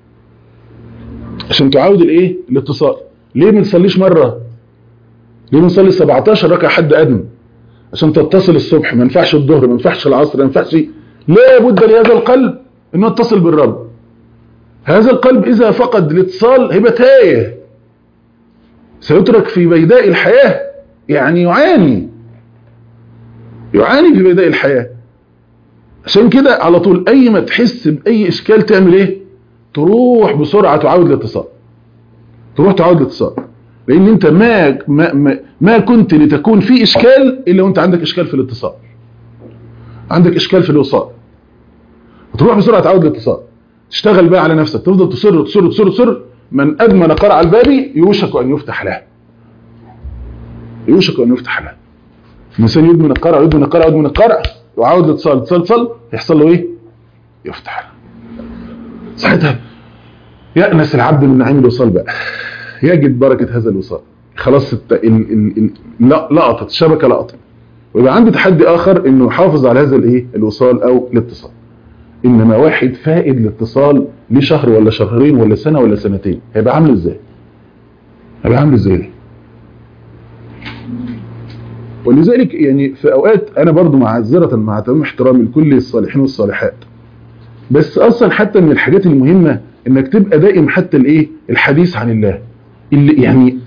عشان تعود الايه الاتصال ليه ما نصليش مرة ليه بنصلي 17 ركعة حد ادنى عشان تتصل الصبح ما ينفعش الظهر ما ينفعش العصر ما ينفعش لا بد لهذا القلب انه يتصل بالرب هذا القلب اذا فقد الاتصال هيبقى تايه سيترك في بيداء الحياة يعني يعاني يعاني في بيداء الحياة عشان كده على طول اي ما تحس باي اشكال تعمل ايه تروح بسرعة تعاود الاتصال تروح تعاود الاتصال لان انت ما ما, ما, ما كنت لتكون في اشكال الا وانت عندك اشكال في الاتصال عندك اشكال في الوصال تروح بسرعة تعاود الاتصال تشتغل بقى على نفسك تفضل تصر تصر تصر تصر من ادمن قرع الباب يوشك ان يفتح له يوشك ان يفتح له الانسان يدمن القرع يدمن القرع يدمن القرع وعاود الاتصال اتصال اتصال يحصل له ايه يفتح له ساعتها يأنس العبد من نعيم الوصال بقى يجد بركة هذا الوصال خلاص الت... ال... ال... ال... لا- لقطت الشبكة لقطت ويبقى عندي تحدي آخر انه يحافظ على هذا الايه الوصال او الاتصال انما واحد فائد الاتصال ليه شهر ولا شهرين ولا سنة ولا سنتين هيبقى عامل ازاي هيبقى عامل ازاي ده؟ ولذلك يعني في اوقات انا برضو معذرة مع تمام احترامي لكل الصالحين والصالحات بس اصلا حتى من الحاجات المهمة انك تبقى دائم حتى الايه الحديث عن الله اللي يعني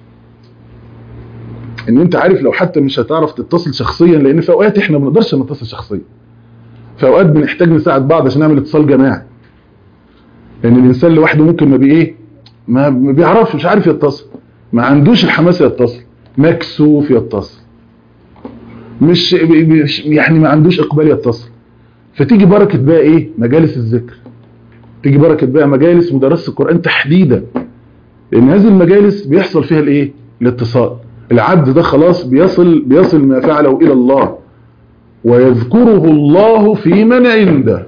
ان انت عارف لو حتى مش هتعرف تتصل شخصيا لان في اوقات احنا ما بنقدرش نتصل شخصيا في اوقات بنحتاج نساعد بعض عشان نعمل اتصال جماعي لان الانسان لوحده ممكن ما بي ايه ما ما بيعرفش مش عارف يتصل ما عندوش الحماس يتصل مكسوف يتصل مش مش- يعني ما عندوش اقبال يتصل فتيجي بركة بقى ايه مجالس الذكر تيجي بركة بقى مجالس مدرسة القرآن تحديدا لان هذه المجالس بيحصل فيها الايه الاتصال العبد ده خلاص بيصل بيصل ما فعله الى الله ويذكره الله في من عنده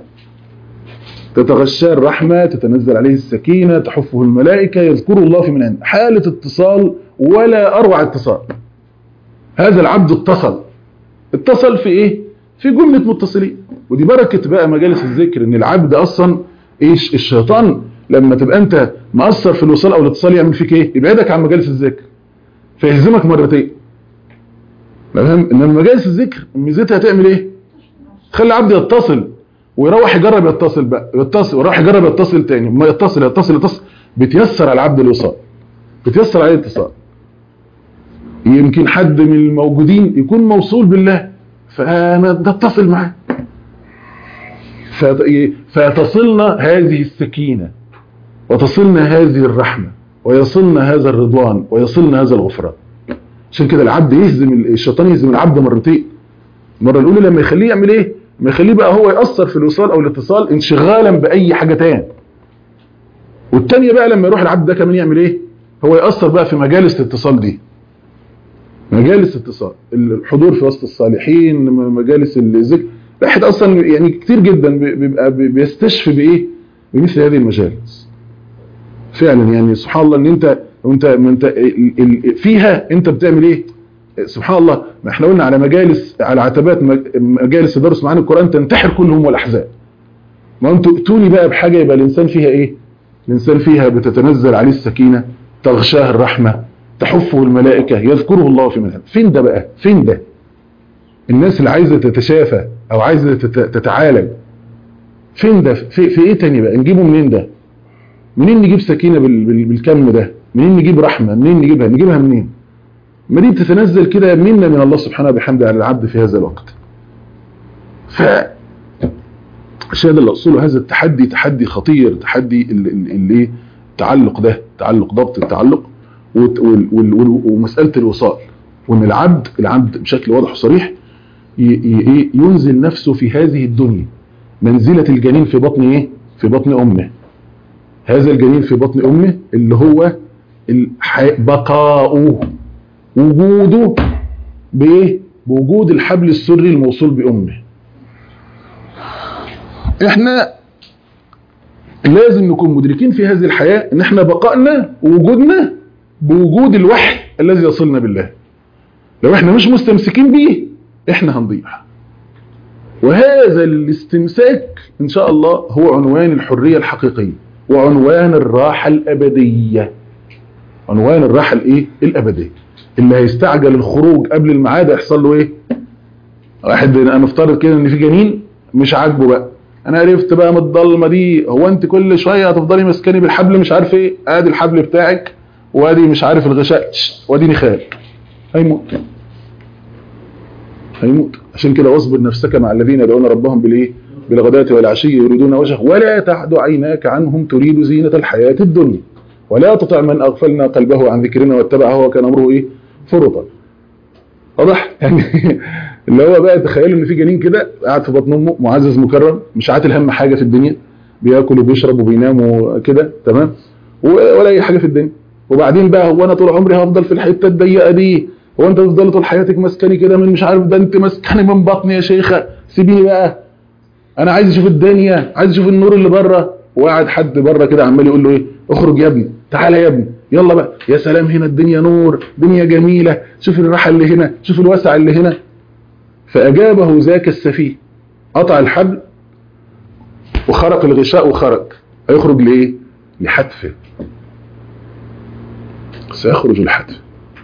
تتغشى الرحمة تتنزل عليه السكينة تحفه الملائكة يذكره الله في من عنده حالة اتصال ولا أروع اتصال هذا العبد اتصل اتصل في ايه في جملة متصلين ودي بركة بقى مجالس الذكر ان العبد اصلا ايش الشيطان لما تبقى انت مأثر في الوصال او الاتصال يعمل فيك ايه يبعدك عن مجالس الذكر فيهزمك مرتين فاهم انما مجالس الذكر ميزتها تعمل ايه تخلي العبد يتصل ويروح يجرب يتصل بقى يتصل ويروح يجرب يتصل تاني ما يتصل يتصل يتصل بتيسر على العبد الوصال بتيسر عليه الاتصال يمكن حد من الموجودين يكون موصول بالله فانا نتصل معاه فت- فتصلنا هذه السكينة وتصلنا هذه الرحمة ويصلنا هذا الرضوان ويصلنا هذا الغفران عشان كده العبد يهزم الشيطان يهزم العبد مرتين المرة الأولى لما يخليه يعمل ايه لما يخليه بقى هو يأثر في الوصال أو الاتصال انشغالا بأي حاجة تاني والتانية بقى لما يروح العبد ده كمان يعمل ايه هو يأثر بقى في مجالس الاتصال دي مجالس اتصال الحضور في وسط الصالحين مجالس الذكر الواحد اصلا يعني كتير جدا بيبقى بيستشفي بايه بمثل هذه المجالس فعلا يعني سبحان الله ان انت وانت ما انت ال- ال- فيها انت بتعمل ايه سبحان الله ما احنا قلنا على مجالس على عتبات مج- مجالس تدرس معاني القران تنتحر كلهم والاحزاب ما انتوا ائتوني بقى بحاجه يبقى الانسان فيها ايه الانسان فيها بتتنزل عليه السكينه تغشاه الرحمه تحفه الملائكه يذكره الله في منها فين ده بقى فين ده الناس اللي عايزه تتشافى او عايزه تت- تتعالج فين ده في, في ايه تاني بقى نجيبه منين ده منين نجيب سكينه بال- بال- بالكم ده منين نجيب رحمه منين نجيبها نجيبها منين ما دي بتتنزل كده منا من الله سبحانه وبحمده على العبد في هذا الوقت ف عشان اللي اصوله هذا التحدي تحدي خطير تحدي ال- ال- اللي إيه؟ التعلق ده تعلق ضبط التعلق وت- وال- وال- وال- ومساله الوصال وان العبد العبد بشكل واضح وصريح ي- ي- إيه؟ ينزل نفسه في هذه الدنيا منزله الجنين في بطن ايه في بطن امه هذا الجنين في بطن امه اللي هو الح- بقاؤه وجوده بايه بوجود الحبل السري الموصول بامه احنا لازم نكون مدركين في هذه الحياة ان احنا بقائنا ووجودنا بوجود الوحي الذي يصلنا بالله لو احنا مش مستمسكين بيه احنا هنضيع وهذا الاستمساك ان شاء الله هو عنوان الحرية الحقيقية وعنوان الراحة الابدية عنوان الراحة الايه الابدية اللي هيستعجل الخروج قبل الميعاد يحصل له ايه واحد انا نفترض كده ان في جنين مش عاجبه بقى انا عرفت بقى من الضلمه دي هو انت كل شويه هتفضلي ماسكاني بالحبل مش عارف ايه ادي الحبل بتاعك وادي مش عارف الغشاء وادي نخال هيموت هيموت عشان كده واصبر نفسك مع الذين يدعون ربهم بالايه بالغداة والعشي يريدون وجهه ولا تعد عيناك عنهم تريد زينة الحياة الدنيا ولا تطع من اغفلنا قلبه عن ذكرنا واتبع هو كان امره ايه فرطا واضح يعني اللي هو بقى تخيلوا ان في جنين كده قاعد في بطن امه معزز مكرم مش عاتل هم حاجه في الدنيا بياكل وبيشرب وبينام وكده تمام و- ولا اي حاجه في الدنيا وبعدين بقى هو انا طول عمري هفضل في الحته الضيقه دي هو انت تفضل طول حياتك ماسكاني كده من مش عارف ده انت ماسكاني من بطني يا شيخه سيبيني بقى انا عايز اشوف الدنيا عايز اشوف النور اللي بره وقاعد حد بره كده عمال يقول له ايه اخرج يا ابني تعالى يا ابني يلا بقى يا سلام هنا الدنيا نور دنيا جميله شوف الراحه اللي هنا شوف الوسع اللي هنا فأجابه ذاك السفيه قطع الحبل وخرق الغشاء وخرج هيخرج لإيه؟ لحتفه سيخرج الحتف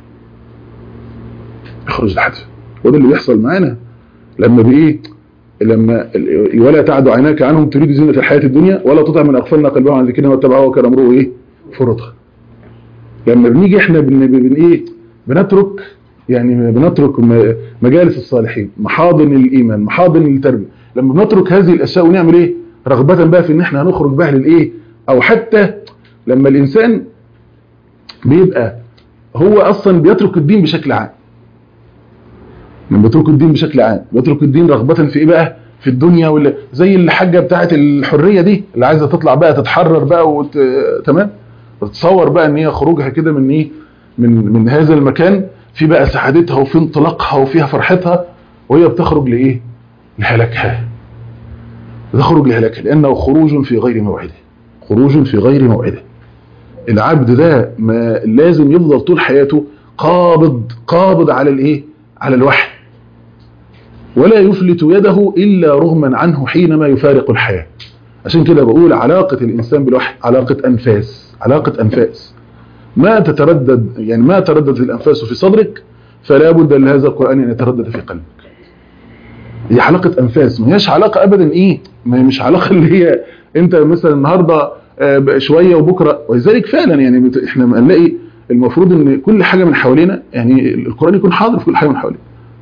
يخرج الحتف وده اللي بيحصل معانا لما بإيه لما ال- ولا تعد عيناك عنهم تريد زينة الحياة الدنيا ولا تطع من أغفلنا قلبه عن ذكرنا واتبعه وكان أمره إيه فرطا لما بنيجي احنا بن, بن ايه بنترك يعني بنترك م- مجالس الصالحين محاضن الايمان محاضن التربيه لما بنترك هذه الاشياء ونعمل ايه رغبه بقى في ان احنا هنخرج بقى للايه او حتى لما الانسان بيبقى هو اصلا بيترك الدين بشكل عام لما بيترك الدين بشكل عام بيترك الدين رغبه في ايه بقى في الدنيا ولا زي الحاجه بتاعه الحريه دي اللي عايزه تطلع بقى تتحرر بقى وت... تمام تتصور بقى ان هي خروجها كده من ايه من من هذا المكان في بقى سعادتها وفي انطلاقها وفيها فرحتها وهي بتخرج لايه لهلاكها بتخرج لهلاكها لانه خروج في غير موعده خروج في غير موعده العبد ده ما لازم يفضل طول حياته قابض قابض على الايه على الوحي ولا يفلت يده الا رغما عنه حينما يفارق الحياه عشان كده بقول علاقه الانسان بالوحي علاقه انفاس علاقه انفاس ما تتردد يعني ما تردد الانفاس في صدرك فلا بد لهذا القران ان يتردد في قلبك هي علاقه انفاس ما هيش علاقه ابدا ايه ما هي مش علاقه اللي هي انت مثلا النهارده آه، بقى شويه وبكره ولذلك فعلا يعني بت- احنا بنلاقي المفروض ان كل حاجه من حوالينا يعني القران يكون حاضر في كل حاجه من حوالينا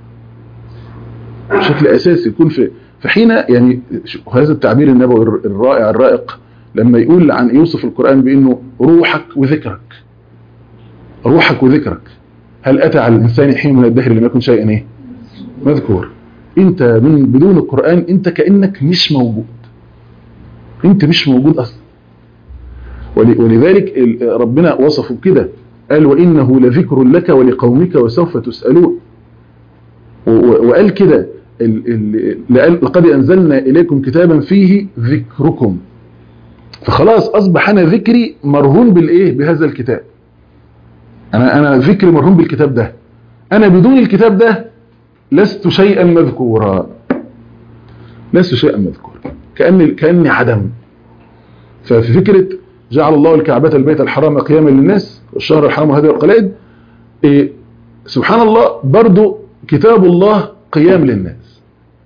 بشكل اساسي يكون في في حين يعني شو- هذا التعبير النبوي الر- الرائع الرائق لما يقول عن يوصف القران بانه روحك وذكرك روحك وذكرك هل اتى على الانسان حين من الدهر لم يكن شيئا ايه مذكور انت من بدون القران انت كانك مش موجود انت مش موجود اصلا ول- ولذلك ال- ربنا وصفه كده قال وانه لذكر لك ولقومك وسوف تسالون و- و- وقال كده ال- ال- لقال- لقد انزلنا اليكم كتابا فيه ذكركم فخلاص اصبح انا ذكري مرهون بالايه بهذا الكتاب انا انا ذكري مرهون بالكتاب ده انا بدون الكتاب ده لست شيئا مذكورا لست شيئا مذكورا كاني كاني عدم ففي فكره جعل الله الكعبه البيت الحرام قياما للناس والشهر الحرام وهذه القلائد إيه سبحان الله برضو كتاب الله قيام للناس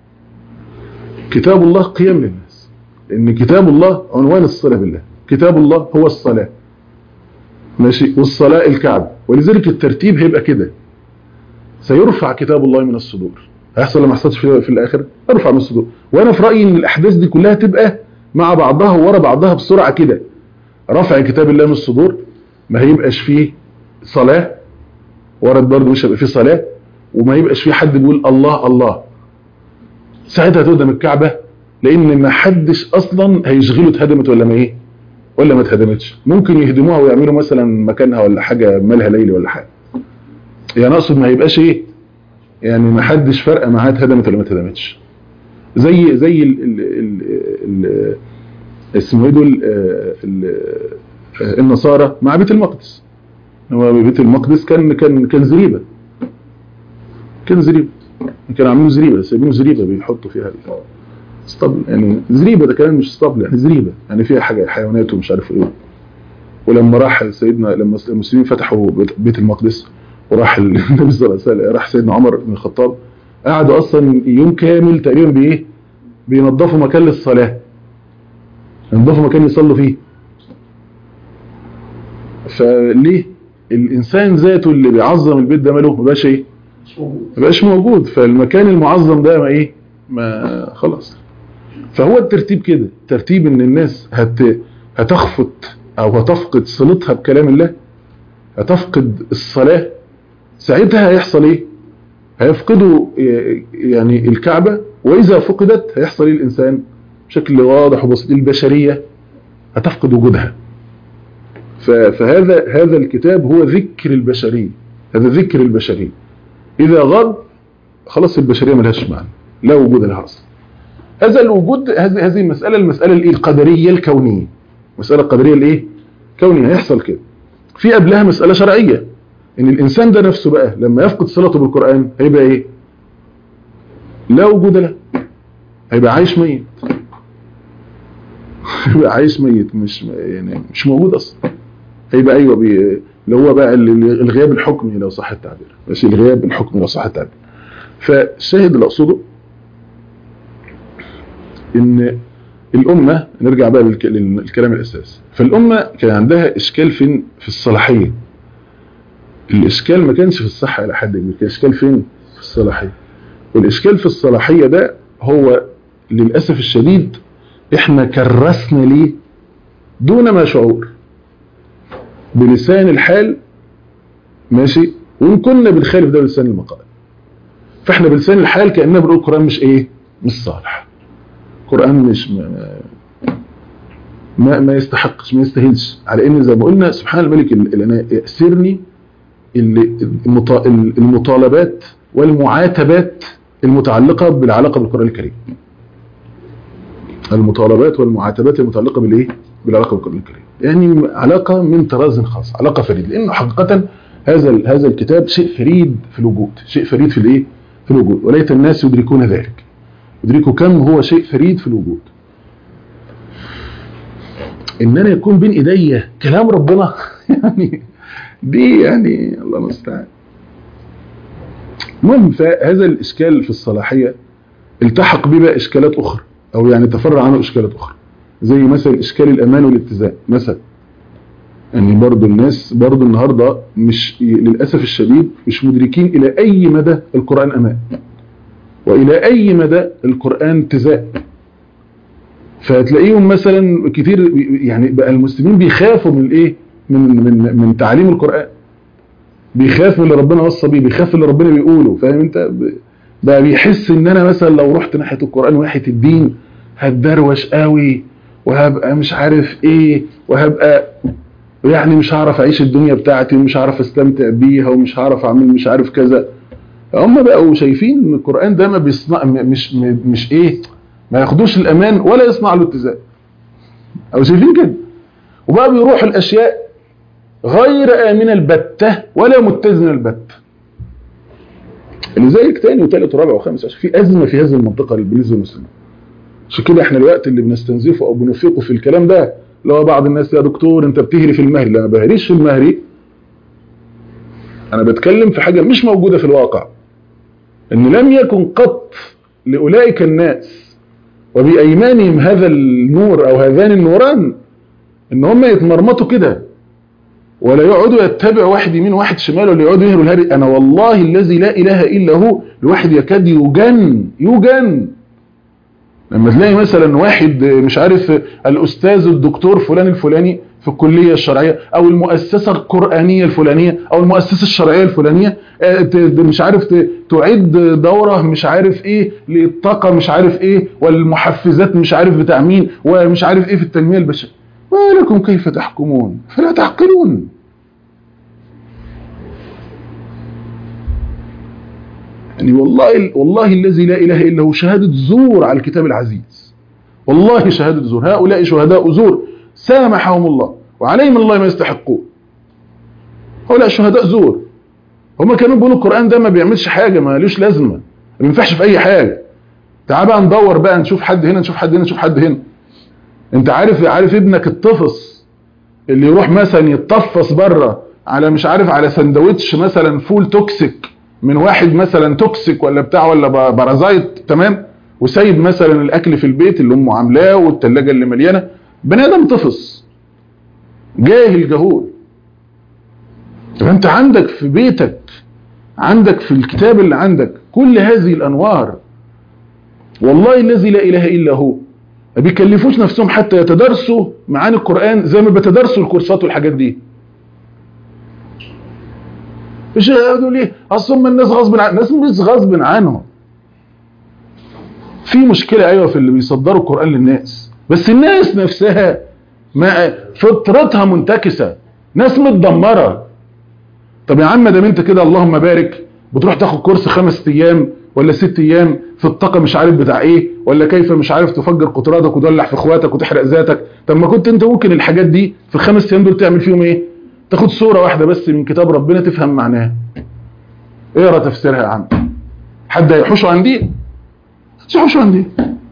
كتاب الله قيام للناس لان كتاب الله عنوان الصله بالله كتاب الله هو الصلاه ماشي والصلاه الكعبه ولذلك الترتيب هيبقى كده سيرفع كتاب الله من الصدور هيحصل ولا ما يحصلش في, في الاخر ارفع من الصدور وانا في رايي ان الاحداث دي كلها تبقى مع بعضها ورا بعضها بسرعه كده رفع كتاب الله من الصدور ما هيبقاش فيه صلاه ورد برضه مش هيبقى فيه صلاه وما يبقاش فيه حد بيقول الله الله ساعتها تقدم الكعبه لان ما حدش اصلا هيشغله اتهدمت ولا ما ايه ولا ما اتهدمتش ممكن يهدموها ويعملوا مثلا مكانها ولا حاجه مالها ليلي ولا حاجه يعني اقصد ما يبقاش ايه يعني ما حدش فارقه معاه اتهدمت ولا ما اتهدمتش زي زي ال ال ال ال اسمه ايه دول آه، ال- آه، النصارى مع بيت المقدس هو بيت المقدس كان كان كان زريبه كان زريبه كانوا عاملين زريبه سايبينه زريبه بيحطوا فيها ال- اسطبل يعني زريبه ده كمان مش اسطبل يعني زريبه يعني فيها حاجه حيوانات ومش عارف ايه ولما راح سيدنا لما المسلمين فتحوا بيت- بيت المقدس وراح النبي صلى الله عليه وسلم راح سيدنا عمر بن الخطاب قعدوا اصلا يوم كامل تقريبا بايه بينظفوا مكان للصلاه ينظفوا مكان يصلوا فيه فليه الانسان ذاته اللي بيعظم البيت ده ماله ما بقاش ايه مش موجود ما بقاش موجود فالمكان المعظم ده ما ايه ما خلاص فهو الترتيب كده ترتيب ان الناس هت هتخفت او هتفقد صلتها بكلام الله هتفقد الصلاة ساعتها هيحصل ايه هيفقدوا يعني الكعبة واذا فقدت هيحصل ايه الانسان بشكل واضح وبسيط البشرية هتفقد وجودها ف- فهذا هذا الكتاب هو ذكر البشرية هذا ذكر البشرية إذا غاب خلاص البشرية ملهاش معنى لا وجود لها أصلا هذا الوجود هذه هذه المسألة المسألة الإيه؟ القدرية الكونية مسألة قدرية الإيه؟ كونية هيحصل كده في قبلها مسألة شرعية إن الإنسان ده نفسه بقى لما يفقد صلته بالقرآن هيبقى إيه؟ لا وجود له هيبقى عايش ميت هيبقى عايش ميت مش يعني مش موجود أصلا هيبقى أيوه بي اللي هو بقى ال- ال- الغياب الحكمي لو صح التعبير ماشي الغياب الحكمي لو صح التعبير فالشاهد اللي اقصده ان الامه نرجع بقى للك- للكلام الاساسي فالامه كان عندها اشكال فين في الصلاحيه الاشكال ما كانش في الصحه الى حد كبير كان اشكال فين في الصلاحيه والاشكال في الصلاحيه ده هو للاسف الشديد احنا كرسنا ليه دون ما شعور بلسان الحال ماشي وان كنا بنخالف ده بلسان المقال فاحنا بلسان الحال كاننا بنقول القران مش ايه مش صالح القران مش ما ما, ما يستحقش ما يستاهلش على ان زي ما قلنا سبحان الملك ال- العناء يأسرني ال- المطا- المطالبات والمعاتبات المتعلقه بالعلاقه بالقران الكريم المطالبات والمعاتبات المتعلقه بالايه بالعلاقه بالقران الكريم يعني علاقه من طراز خاص علاقه فريده لانه حقيقه هذا ال- هذا الكتاب شيء فريد في الوجود شيء فريد في الايه في الوجود وليت الناس يدركون ذلك يدركوا كم هو شيء فريد في الوجود ان انا يكون بين ايديا كلام ربنا يعني دي يعني الله المستعان المهم فهذا الاشكال في الصلاحيه التحق به بقى اشكالات اخرى او يعني تفرع عنه اشكالات اخرى زي مثلا اشكال الامان والاتزان مثلا يعني برضو الناس برضو النهاردة مش للأسف الشديد مش مدركين إلى أي مدى القرآن أمان وإلى أي مدى القرآن اتزاء فهتلاقيهم مثلا كتير يعني بقى المسلمين بيخافوا من الايه من من من تعليم القرآن بيخاف من اللي ربنا وصى بيه بيخاف من اللي ربنا بيقوله فاهم انت ب- بقى بيحس ان انا مثلا لو رحت ناحية القرآن وناحية الدين هتدروش قوي وهبقى مش عارف ايه وهبقى يعني مش هعرف اعيش الدنيا بتاعتي ومش هعرف استمتع بيها ومش هعرف اعمل مش عارف كذا هم بقوا شايفين ان القرآن ده ما بيصنع م- مش م- مش ايه ما ياخدوش الامان ولا يصنع له اتزان او شايفين كده وبقى بيروحوا الاشياء غير امنه البتة ولا متزنه البتة لذلك تاني وتالت ورابع وخامس عشان في ازمه في هذه المنطقه بالنسبه للمسلمين عشان كده احنا الوقت اللي بنستنزفه او بنفيقه في الكلام ده اللي هو بعض الناس يا دكتور انت بتهري في المهري لا ما بهريش في المهري انا بتكلم في حاجه مش موجوده في الواقع ان لم يكن قط لاولئك الناس وبايمانهم هذا النور او هذان النوران ان هم يتمرمطوا كده ولا يقعدوا يتبعوا واحد يمين وواحد شمال ولا يقعدوا يهروا الهري انا والله الذي لا اله الا هو الواحد يكاد يجن يجن لما تلاقي مثلا واحد مش عارف الاستاذ الدكتور فلان الفلاني في الكليه الشرعيه او المؤسسه القرانيه الفلانيه او المؤسسه الشرعيه الفلانيه آه، ت- مش عارف ت- تعد دوره مش عارف ايه للطاقه مش عارف ايه والمحفزات مش عارف بتاع مين ومش عارف ايه في التنميه البشريه ما لكم كيف تحكمون فلا تعقلون يعني والله والله الذي لا اله الا هو شهاده زور على الكتاب العزيز والله شهاده زور هؤلاء شهداء زور سامحهم الله وعليهم الله ما يستحقون هؤلاء شهداء زور هما كانوا بيقولوا القران ده ما بيعملش حاجه ما لوش لازمه ما بينفعش في اي حاجه تعال بقى ندور بقى نشوف حد هنا نشوف حد هنا نشوف حد هنا انت عارف عارف ابنك الطفص اللي يروح مثلا يتطفص بره على مش عارف على سندوتش مثلا فول توكسيك من واحد مثلا توكسيك ولا بتاع ولا ب- بارازايت تمام وسايب مثلا الاكل في البيت اللي امه عاملاه والثلاجه اللي مليانه بني ادم طفص جاهل جهول طب انت عندك في بيتك عندك في الكتاب اللي عندك كل هذه الانوار والله الذي لا اله الا هو ما بيكلفوش نفسهم حتى يتدرسوا معاني القرآن زي ما بيتدرسوا الكورسات والحاجات دي مش يقولوا ليه اصل هم الناس غصب عن الناس مش غصب عنهم في مشكلة ايوه في اللي بيصدروا القرآن للناس بس الناس نفسها ما فطرتها منتكسة ناس متدمرة طب يا عم ده انت كده اللهم بارك بتروح تاخد كورس خمس ايام ولا ست ايام في الطاقه مش عارف بتاع ايه ولا كيف مش عارف تفجر قدراتك وتولع في اخواتك وتحرق ذاتك طب ما كنت انت ممكن الحاجات دي في الخمس ايام دول تعمل فيهم ايه تاخد صوره واحده بس من كتاب ربنا تفهم معناها اقرا تفسيرها يا عم حد هيحوشه عن دي مش هيحوشه عن دي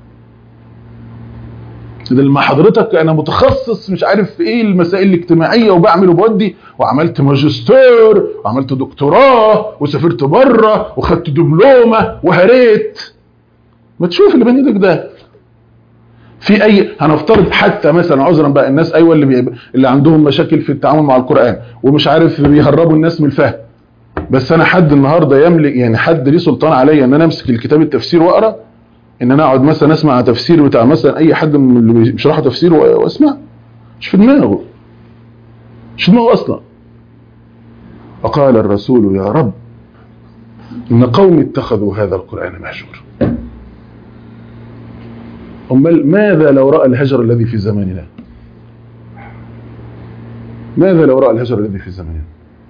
ده لما حضرتك انا متخصص مش عارف في ايه المسائل الاجتماعيه وبعمل وبودي وعملت ماجستير وعملت دكتوراه وسافرت بره وخدت دبلومه وهريت ما تشوف اللي بين ايدك ده في اي هنفترض حتى مثلا عذرا بقى الناس ايوه اللي بي... اللي عندهم مشاكل في التعامل مع القران ومش عارف بيهربوا الناس من الفهم بس انا حد النهارده يملك يعني حد ليه سلطان عليا ان انا امسك الكتاب التفسير واقرا ان انا اقعد مثلا اسمع تفسير بتاع مثلا اي حد من اللي بيشرحوا تفسير و- واسمع مش في دماغه مش في دماغه اصلا وقال الرسول يا رب ان قوم اتخذوا هذا القران مهجورا امال ماذا لو راى الهجر الذي في زماننا ماذا لو راى الهجر الذي في زماننا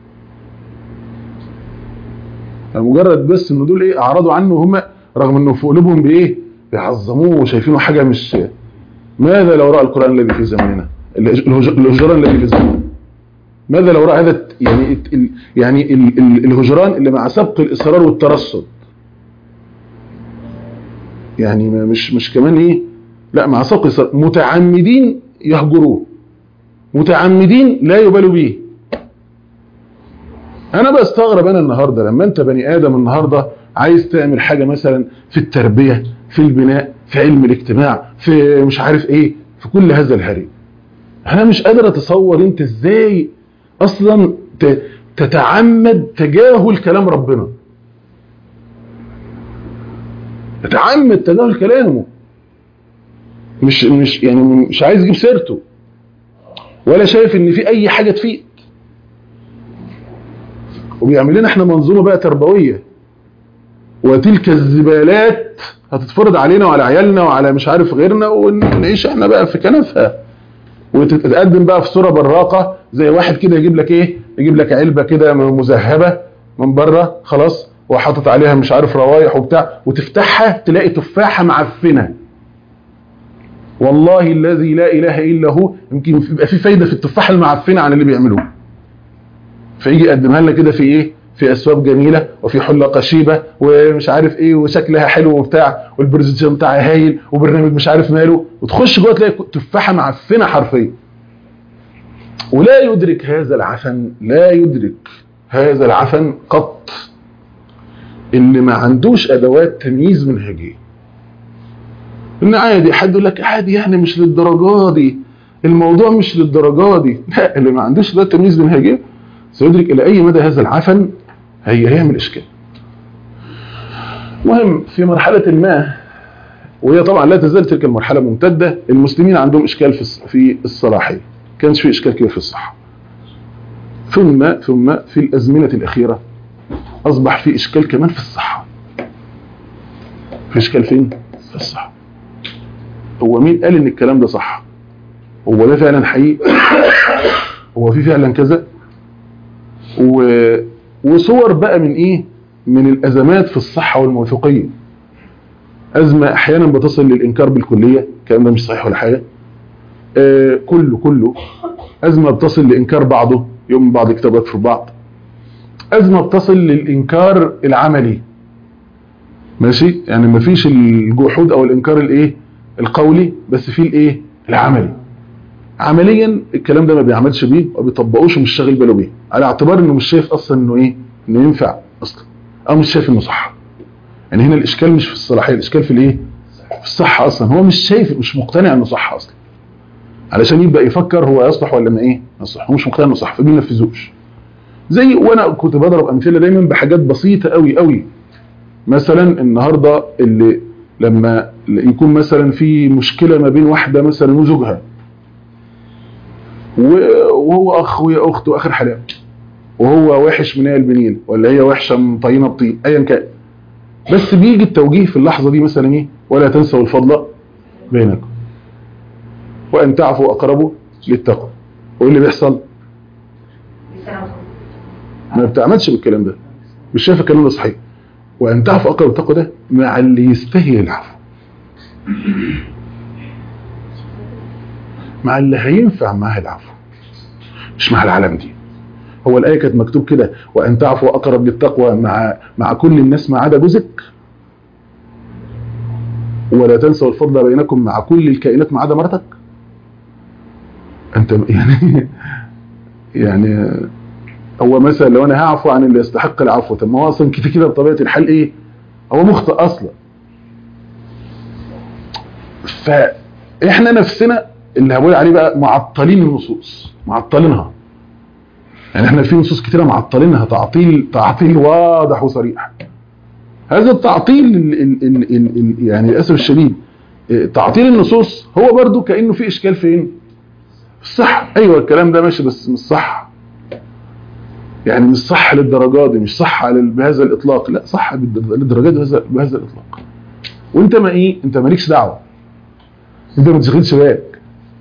مجرد بس ان دول ايه اعرضوا عنه هم رغم انه في قلوبهم بايه بيعظموه وشايفينه حاجه مش ماذا لو راى القران الذي في زماننا الهج- الهجران الذي في زماننا ماذا لو راى هذا الت- يعني الت- ال- يعني ال- ال- الهجران اللي مع سبق الاصرار والترصد يعني ما- مش مش كمان ايه لا مع سبق الاصرار متعمدين يهجروه متعمدين لا يبالوا به انا بستغرب انا النهارده لما انت بني ادم النهارده عايز تعمل حاجه مثلا في التربيه في البناء في علم الاجتماع في مش عارف ايه في كل هذا الهري انا مش قادر اتصور انت ازاي اصلا ت- تتعمد تجاهل كلام ربنا تتعمد تجاهل كلامه مش مش يعني مش عايز اجيب سيرته ولا شايف ان في اي حاجه تفيد وبيعمل لنا احنا منظومه بقى تربويه وتلك الزبالات هتتفرض علينا وعلى عيالنا وعلى مش عارف غيرنا ونعيش احنا بقى في كنفها وتتقدم بقى في صوره براقه زي واحد كده يجيب لك ايه يجيب لك علبه كده مذهبه من بره خلاص وحاطط عليها مش عارف روايح وبتاع وتفتحها تلاقي تفاحه معفنه والله الذي لا اله الا هو يمكن يبقى في فايده في التفاحه المعفنه عن اللي بيعملوه فيجي يقدمها لنا كده في ايه في اسواق جميله وفي حله قشيبه ومش عارف ايه وشكلها حلو وبتاع والبرزنتيشن بتاعها هايل وبرنامج مش عارف ماله وتخش جوه تلاقي تفاحه معفنه حرفيا ولا يدرك هذا العفن لا يدرك هذا العفن قط اللي ما عندوش ادوات تمييز منهجيه ان عادي حد يقول لك عادي يعني مش للدرجه دي الموضوع مش للدرجه دي لا اللي ما عندوش ادوات تمييز منهجيه سيدرك الى اي مدى هذا العفن هي هيعمل اشكال مهم في مرحله ما وهي طبعا لا تزال تلك المرحله ممتده المسلمين عندهم اشكال في الص- في الصلاحيه كانش في اشكال كبير في الصحه ثم ثم في الازمنه الاخيره اصبح في اشكال كمان في الصحه في اشكال فين في الصحه هو مين قال ان الكلام ده صح هو ده فعلا حقيقي هو في فعلا كذا و... وصور بقى من ايه من الازمات في الصحة والموثوقية ازمة احيانا بتصل للانكار بالكلية الكلام ده مش صحيح ولا حاجة آه كله كله ازمة بتصل لانكار بعضه يوم بعض كتابات في بعض ازمة بتصل للانكار العملي ماشي يعني مفيش الجحود او الانكار الايه القولي بس في الايه العملي عمليا الكلام ده ما بيعملش بيه وما بيطبقوش ومش شاغل باله بيه على اعتبار انه مش شايف اصلا انه ايه انه ينفع اصلا او مش شايف انه صح يعني هنا الاشكال مش في الصلاحيه الاشكال في الايه في الصحه اصلا هو مش شايف مش مقتنع انه صح اصلا علشان يبدا يفكر هو يصلح ولا ما ايه يصلح هو مش مقتنع انه صح فبينفذوش زي وانا كنت بضرب امثله دايما بحاجات بسيطه قوي قوي مثلا النهارده اللي لما يكون مثلا في مشكله ما بين واحده مثلا وزوجها وهو اخ وهي اخت واخر حلاوه وهو وحش من هي البنين ولا هي وحشه مطينه بطين ايا كان بس بيجي التوجيه في اللحظه دي مثلا ايه ولا تنسوا الفضل بينكم وان تعفوا اقربوا للتقوى وايه اللي بيحصل ما بتعملش بالكلام ده مش شايف الكلام ده صحيح وان تعفوا اقرب التقوى ده مع اللي يستاهل العفو مع اللي هينفع معاه العفو مش مع العالم دي هو الآية كانت مكتوب كده وأن تعفوا أقرب للتقوى مع مع كل الناس ما عدا جوزك ولا تنسوا الفضل بينكم مع كل الكائنات ما عدا مرتك أنت يعني يعني هو مثلا لو أنا هعفو عن اللي يستحق العفو طب ما هو أصلا كده كده بطبيعة الحال إيه هو مخطئ أصلا فإحنا نفسنا اللي هقول عليه بقى معطلين النصوص معطلينها يعني احنا في نصوص كتيره معطلينها تعطيل تعطيل واضح وصريح هذا التعطيل ال ال ال ال ال يعني للاسف الشديد تعطيل النصوص هو برضو كانه في اشكال فين صح ايوه الكلام ده ماشي بس مش صح يعني مش صح للدرجات دي مش صح على بهذا الاطلاق لا صح للدرجات بهذا بهذا الاطلاق وانت ما ايه انت مالكش دعوه انت ما تشغلش بالك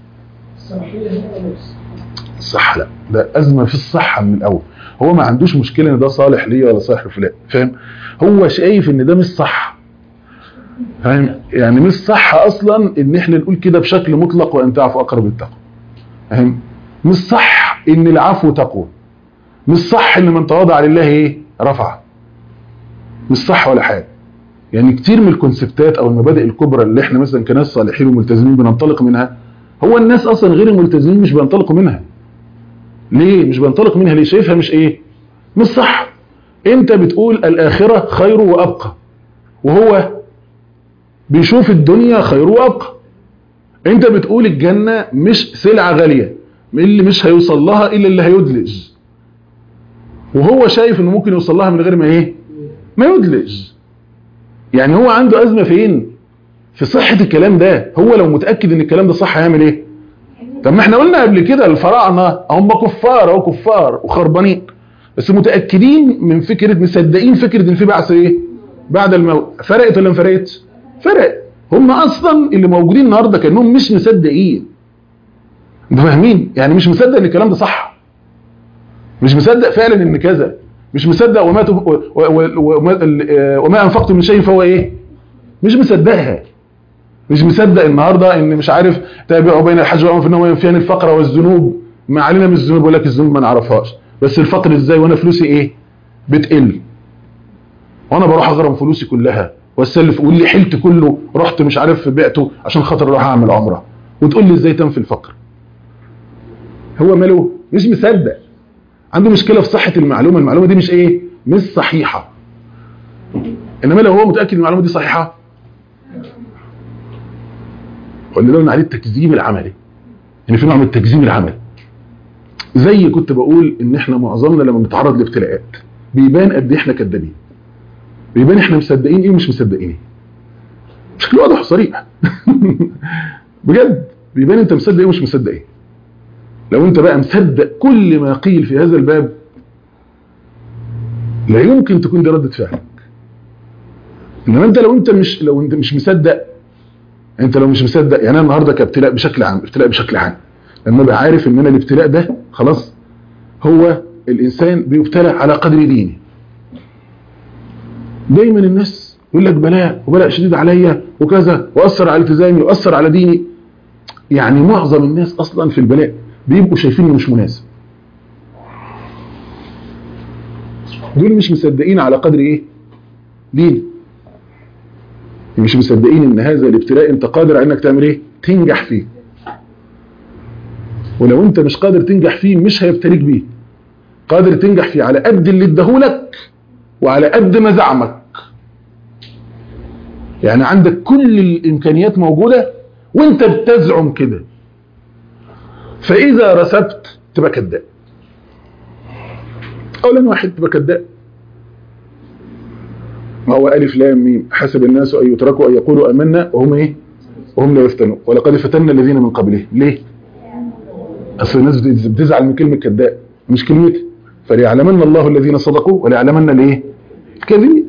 صح لا ده أزمة في الصحة من الأول هو ما عندوش مشكلة ان ده صالح ليه ولا صالح لفلان فاهم هو شايف ان ده مش صح فاهم يعني مش صح اصلا ان احنا نقول كده بشكل مطلق وان تعفو اقرب التقوى فاهم مش صح ان العفو تقوى مش صح ان من تواضع لله ايه رفع مش صح ولا حاجه يعني كتير من الكونسبتات او المبادئ الكبرى اللي احنا مثلا كناس صالحين وملتزمين بننطلق منها هو الناس اصلا غير الملتزمين مش بينطلقوا منها ليه مش بينطلق منها ليه شايفها مش ايه مش صح انت بتقول الاخرة خير وابقى وهو بيشوف الدنيا خير وابقى انت بتقول الجنة مش سلعة غالية اللي مش هيوصل لها الا اللي هيدلج وهو شايف انه ممكن يوصل لها من غير ما ايه ما يدلج يعني هو عنده ازمة فين في صحة الكلام ده هو لو متأكد ان الكلام ده صح هيعمل ايه طب ما احنا قلنا قبل كده الفراعنه هم كفار او كفار وخربانين بس متاكدين من فكره مصدقين فكره ان في بعث ايه بعد الموت فرقت ولا ما فرقتش فرق هم اصلا اللي موجودين النهارده كانهم مش مصدقين انتوا فاهمين يعني مش مصدق ان الكلام ده صح مش مصدق فعلا ان كذا مش مصدق وما تب... و... و... وما... وما انفقتم من شيء فهو ايه مش مصدقها مش مصدق النهارده ان مش عارف تابعوا بين الحج والعمره في انه ينفيان الفقر والذنوب ما علينا من الذنوب بقول لك الذنوب ما نعرفهاش بس الفقر ازاي وانا فلوسي ايه بتقل وانا بروح اغرم فلوسي كلها واستلف واللي لي حلت كله رحت مش عارف بعته عشان خاطر اروح اعمل عمره وتقول لي ازاي تنفي الفقر هو ماله مش مصدق عنده مشكله في صحه المعلومه المعلومه دي مش ايه مش صحيحه انما لو هو متاكد المعلومه دي صحيحه واللي لون عليه التكذيب العملي يعني في نوع من التكذيب العملي زي كنت بقول ان احنا معظمنا لما بنتعرض لابتلاءات بيبان قد ايه احنا كدابين بيبان احنا مصدقين ايه ومش مصدقين ايه بشكل واضح وصريح بجد بيبان انت مصدق ايه ومش مصدق ايه لو انت بقى مصدق كل ما قيل في هذا الباب لا يمكن تكون دي ردة فعلك انما انت لو انت مش لو انت مش مصدق انت لو مش مصدق يعني انا النهارده كابتلاء بشكل عام ابتلاء بشكل عام لما بقى عارف ان انا الابتلاء ده خلاص هو الانسان بيبتلى على قدر دينه دايما الناس يقول لك بلاء وبلاء شديد عليا وكذا واثر على التزامي واثر على ديني يعني معظم الناس اصلا في البلاء بيبقوا شايفينه مش مناسب دول مش مصدقين على قدر ايه دين مش مصدقين ان هذا الابتلاء انت قادر على انك تعمل ايه تنجح فيه ولو انت مش قادر تنجح فيه مش هيبتليك بيه قادر تنجح فيه على قد اللي اداهولك وعلى قد ما زعمك يعني عندك كل الامكانيات موجودة وانت بتزعم كده فاذا رسبت تبقى كذاب اولا واحد تبقى كذاب ما هو الف لام ميم حسب الناس ان يتركوا ان يقولوا امنا وهم ايه وهم لا يفتنوا ولقد فتنا الذين من قبلهم ليه اصل الناس بتزعل من كلمه كذاب مش كلمتي فليعلمن الله الذين صدقوا وليعلمن الايه الكاذبين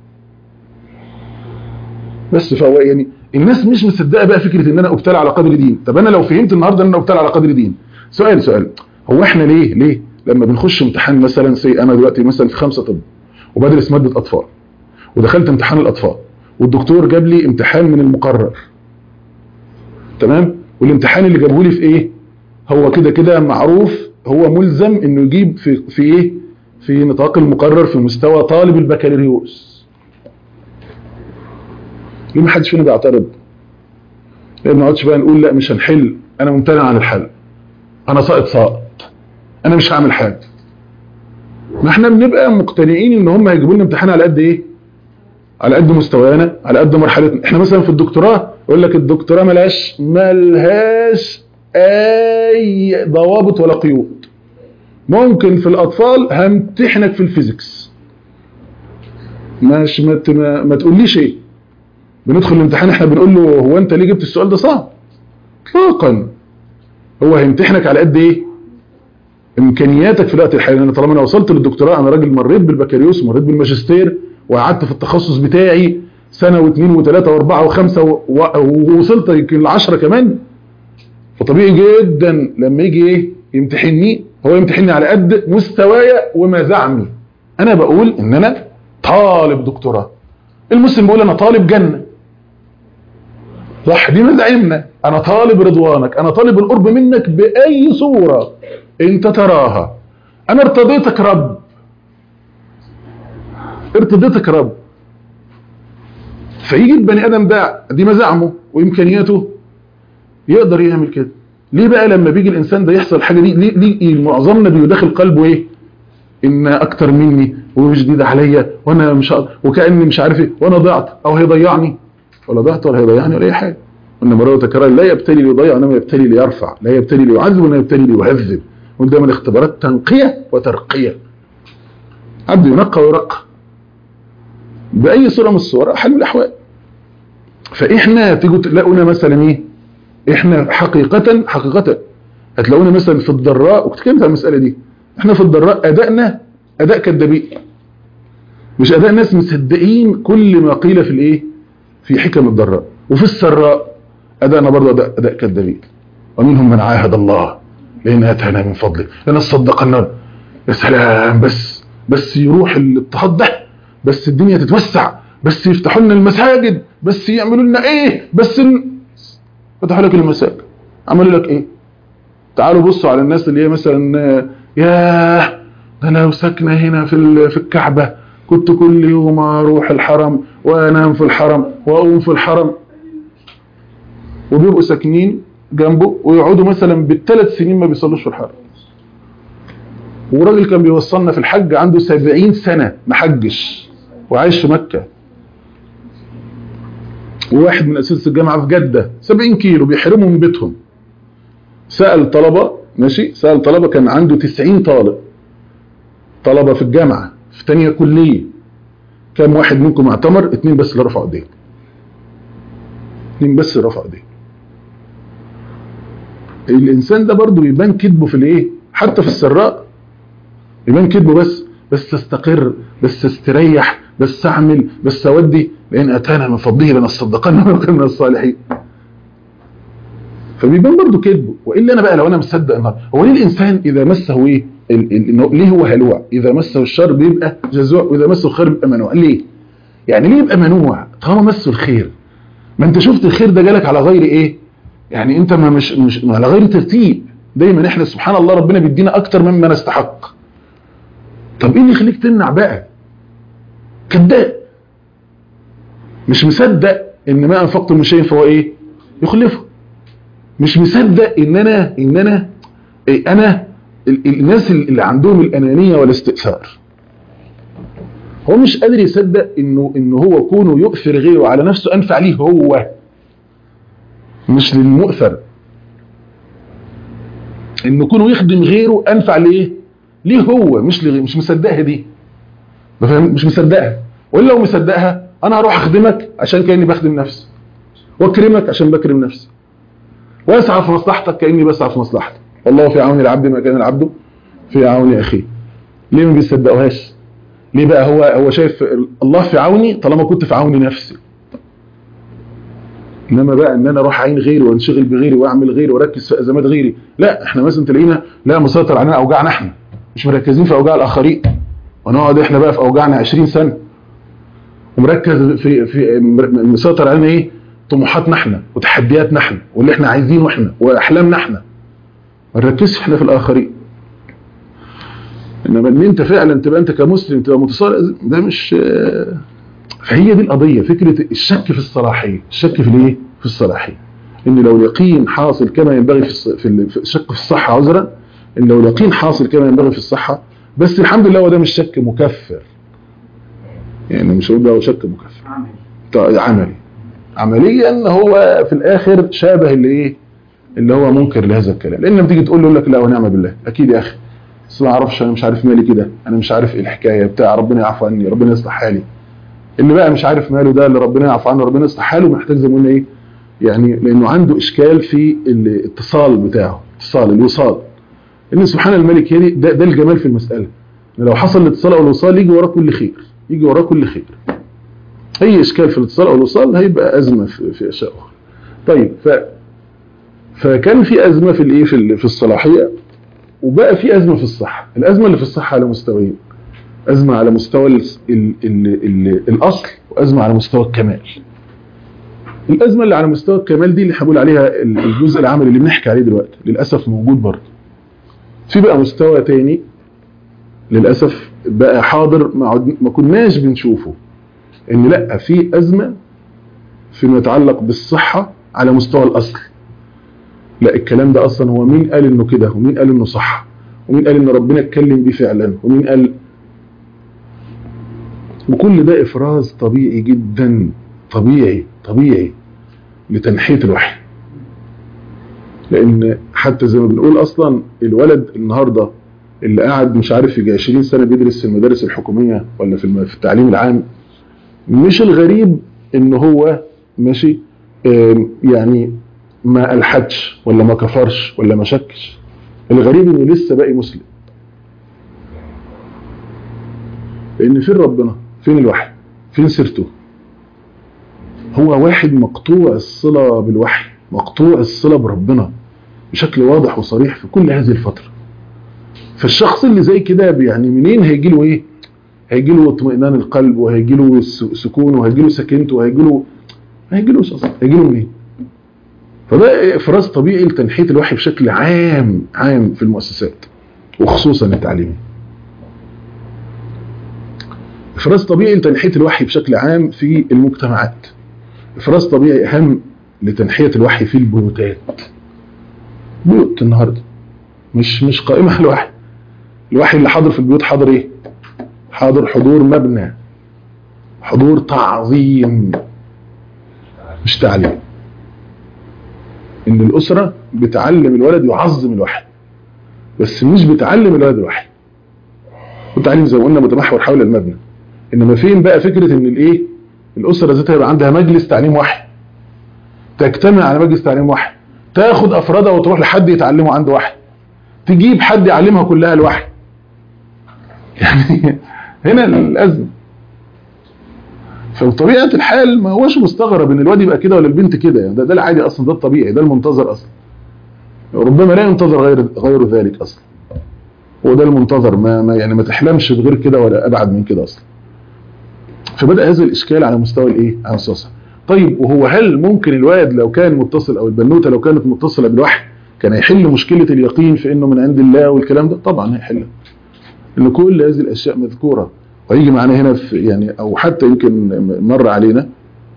بس فهو يعني الناس مش مصدقه بقى فكره ان انا ابتلى على قدر دين طب انا لو فهمت النهارده ان انا ابتلى على قدر دين سؤال سؤال هو احنا ليه ليه لما بنخش امتحان مثلا سي انا دلوقتي مثلا في خمسة طب وبدرس ماده اطفال ودخلت امتحان الاطفال والدكتور جاب لي امتحان من المقرر تمام والامتحان اللي جابه لي في ايه هو كده كده معروف هو ملزم انه يجيب في في ايه في نطاق المقرر في مستوى طالب البكالوريوس ليه ما حدش فينا بيعترض ليه ما نقعدش بقى نقول لا مش هنحل انا ممتنع عن الحل انا ساقط ساقط انا مش هعمل حاجه ما احنا بنبقى مقتنعين ان هم هيجيبوا لنا امتحان على قد ايه على قد مستوانا على قد مرحلتنا احنا مثلا في الدكتوراه يقول لك الدكتوراه ملهاش ملهاش اي ضوابط ولا قيود ممكن في الاطفال همتحنك في الفيزيكس مش ما, ما, ما تقوليش ايه بندخل الامتحان احنا بنقول له هو انت ليه جبت السؤال ده صعب اطلاقا هو هيمتحنك على قد ايه امكانياتك في الوقت الحالي انا طالما انا وصلت للدكتوراه انا راجل مريت بالبكالوريوس ومريت بالماجستير وقعدت في التخصص بتاعي سنه واثنين وثلاثه واربعه وخمسه ووصلت يمكن لعشره كمان فطبيعي جدا لما يجي ايه يمتحني هو يمتحني على قد مستوايا وما زعمي انا بقول ان انا طالب دكتوراه المسلم بيقول انا طالب جنه صح دي مزاعمنا انا طالب رضوانك انا طالب القرب منك باي صوره انت تراها انا ارتضيتك رب ارتضيتك رب فيجي البني ادم ده دي مزاعمه وامكانياته يقدر يعمل كده ليه بقى لما بيجي الانسان ده يحصل حاجه دي ليه, ليه معظمنا بيدخل قلبه ايه ان اكتر مني ومش جديد عليا وانا مش وكاني مش عارف ايه وانا ضعت او هيضيعني ولا ضعت ولا هيضيعني ولا اي حاجه ان مره تكرر لا يبتلي ليضيع انما يبتلي ليرفع لا يبتلي ليعذب ولا يبتلي ليهذب قدام الاختبارات تنقيه وترقيه عبد ينقى ويرقى باي صوره من الصور حل الاحوال فاحنا تيجوا تلاقونا مثلا ايه احنا حقيقه حقيقه هتلاقونا مثلا في الضراء وكتكلمت عن المساله دي احنا في الضراء ادائنا اداء كذابين مش اداء ناس مصدقين كل ما قيل في الايه في حكم الضراء وفي السراء ادائنا برضه اداء, أداء كذابين ومنهم من عاهد الله لان اتانا من فضله لنصدقن يا سلام بس بس يروح الاضطهاد ده بس الدنيا تتوسع بس يفتحوا لنا المساجد بس يعملوا لنا ايه بس ن... فتحوا لك المساجد عملوا لك ايه تعالوا بصوا على الناس اللي هي مثلا ياه ده انا لو ساكنه هنا في في الكعبه كنت كل يوم اروح الحرم وانام في الحرم واقوم في الحرم وبيبقوا ساكنين جنبه ويقعدوا مثلا بالثلاث سنين ما بيصلوش في الحرم وراجل كان بيوصلنا في الحج عنده سبعين سنة ما حجش وعايش في مكة وواحد من أساس الجامعة في جدة سبعين كيلو بيحرموا من بيتهم سأل طلبة ماشي سأل طلبة كان عنده تسعين طالب طلبة في الجامعة في تانية كلية كام واحد منكم اعتمر اتنين بس اللي رفعوا ايديه اتنين بس اللي رفعوا ايديه الانسان ده برضه بيبان كذبه في الايه حتى في السراء يبان كذبه بس بس استقر بس استريح بس اعمل بس اودي لان اتانا من فضله لنصدقن ونكون من الصالحين فبيبان برضه كذب والا انا بقى لو انا مصدق النهارده هو ليه الانسان اذا مسه ايه ال- ال- إنه ليه هو هلوع اذا مسه الشر بيبقى جزوع واذا مسه الخير بيبقى منوع ليه يعني ليه يبقى منوع طالما مسه الخير ما انت شفت الخير ده جالك على غير ايه يعني انت ما مش مش على غير ترتيب دايما احنا سبحان الله ربنا بيدينا اكتر مما نستحق طب ايه اللي يخليك تمنع بقى كذاب مش مصدق ان ما انفقتم من شيء فهو ايه يخلفه مش مصدق ان انا ان انا إيه انا ال- ال- الناس اللي عندهم الانانيه والاستئثار هو مش قادر يصدق انه انه هو كونه يؤثر غيره على نفسه انفع ليه هو مش للمؤثر انه كونه يخدم غيره انفع ليه ليه هو مش لغيره مش مصدقها دي فاهم مش مصدقها ولا لو مصدقها انا هروح اخدمك عشان كاني بخدم نفسي واكرمك عشان بكرم نفسي واسعى في مصلحتك كاني بسعى في مصلحتك والله في عون العبد ما كان العبد في عون اخيه ليه ما بيصدقوهاش ليه بقى هو هو شايف الله في عوني طالما كنت في عون نفسي انما بقى ان انا اروح اعين غيري وانشغل بغيري واعمل غيري واركز في ازمات غيري لا احنا مثلا تلاقينا لا مسيطر علينا اوجاعنا احنا مش مركزين في اوجاع الاخرين ونقعد احنا بقى في اوجاعنا 20 سنه ومركز في في مسيطر علينا ايه طموحاتنا احنا وتحدياتنا احنا واللي احنا عايزينه احنا واحلامنا احنا ما نركزش احنا في الاخرين انما ان انت فعلا تبقى انت كمسلم تبقى متصالح ده مش فهي دي القضيه فكره الشك في الصلاحيه الشك في الايه في الصلاحيه ان لو اليقين حاصل كما ينبغي في الص- في ال- في الشك في الصحه عذرا ان لو اليقين حاصل كما ينبغي في الصحه بس الحمد لله هو ده مش شك مكفر يعني مش هقول ده هو شك مكفر عمل طيب عملي عمليا هو في الاخر شابه اللي ايه اللي هو منكر لهذا الكلام لان لما تيجي تقول له يقول لك لا ونعم بالله اكيد يا اخي بس ما اعرفش انا مش عارف مالي كده انا مش عارف ايه الحكايه بتاع ربنا يعفو عني ربنا يصلح حالي اللي بقى مش عارف ماله ده اللي ربنا يعفو عنه ربنا يصلح حاله محتاج زي ما قلنا ايه يعني لانه عنده اشكال في الاتصال بتاعه اتصال الوصال ان سبحان الملك يعني ده, ده الجمال في المساله إن لو حصل الاتصال او الوصال يجي وراه كل خير يجي وراه كل خير اي اشكال في الاتصال او الوصال هيبقى ازمه في, في اشياء اخرى طيب ف فكان في ازمه في الايه في, ال- في الصلاحيه وبقى في ازمه في الصحه الازمه اللي في الصحه على مستويين ازمه على مستوى ال ال ال ال الاصل وازمه على مستوى الكمال الازمه اللي على مستوى الكمال دي اللي هنقول عليها ال- الجزء العملي اللي بنحكي عليه دلوقتي للاسف موجود برضه في بقى مستوى تاني للاسف بقى حاضر ما عد- ما كناش بنشوفه ان لا في ازمه فيما يتعلق بالصحه على مستوى الاصل لا الكلام ده اصلا هو مين قال انه كده ومين قال انه صح ومين قال ان ربنا اتكلم بيه فعلا ومين قال وكل ده افراز طبيعي جدا طبيعي طبيعي لتنحيه الوحي لان حتى زي ما بنقول اصلا الولد النهارده اللي قاعد مش عارف يجي 20 سنه بيدرس في المدارس الحكوميه ولا في الم- في التعليم العام مش الغريب ان هو ماشي آم، يعني ما الحدش ولا ما كفرش ولا ما شكش الغريب انه لسه باقي مسلم لان فين ربنا فين الوحي فين سيرته هو واحد مقطوع الصلة بالوحي مقطوع الصلة بربنا بشكل واضح وصريح في كل هذه الفترة فالشخص اللي زي كده يعني منين هيجي له ايه هيجي له اطمئنان القلب وهيجي له سكون وهيجي له سكينته وهيجي له هيجي له اصلا هيجي له منين فده افراز طبيعي لتنحيه الوحي بشكل عام عام في المؤسسات وخصوصا التعليميه افراز طبيعي لتنحيه الوحي بشكل عام في المجتمعات افراز طبيعي اهم لتنحيه الوحي في البيوتات بيوت النهارده مش مش قائمه على الوحي الوحي اللي حاضر في البيوت حاضر ايه حاضر حضور مبنى حضور تعظيم مش تعليم ان الاسره بتعلم الولد يعظم الوحي بس مش بتعلم الولد الوحي والتعليم زي ما قلنا متمحور حول المبنى انما فين بقى فكره ان الايه الاسره ذاتها يبقى عندها مجلس تعليم وحي تجتمع على مجلس تعليم وحي تاخد افرادها وتروح لحد يتعلموا عنده وحي تجيب حد يعلمها كلها الوحي يعني هنا الازمه فبطبيعه الحال ما هوش مستغرب ان الواد يبقى كده ولا البنت كده يعني ده, ده العادي اصلا ده الطبيعي ده المنتظر اصلا ربما لا ينتظر غير غير ذلك اصلا هو ده المنتظر ما, ما يعني ما تحلمش بغير كده ولا ابعد من كده اصلا فبدا هذا الاشكال على مستوى الايه على مستوى الصحة. طيب وهو هل ممكن الواد لو كان متصل او البنوته لو كانت متصله بالوحي كان هيحل مشكله اليقين في انه من عند الله والكلام ده طبعا هيحلها ان كل هذه الاشياء مذكوره ويجي معنا هنا في يعني او حتى يمكن مر علينا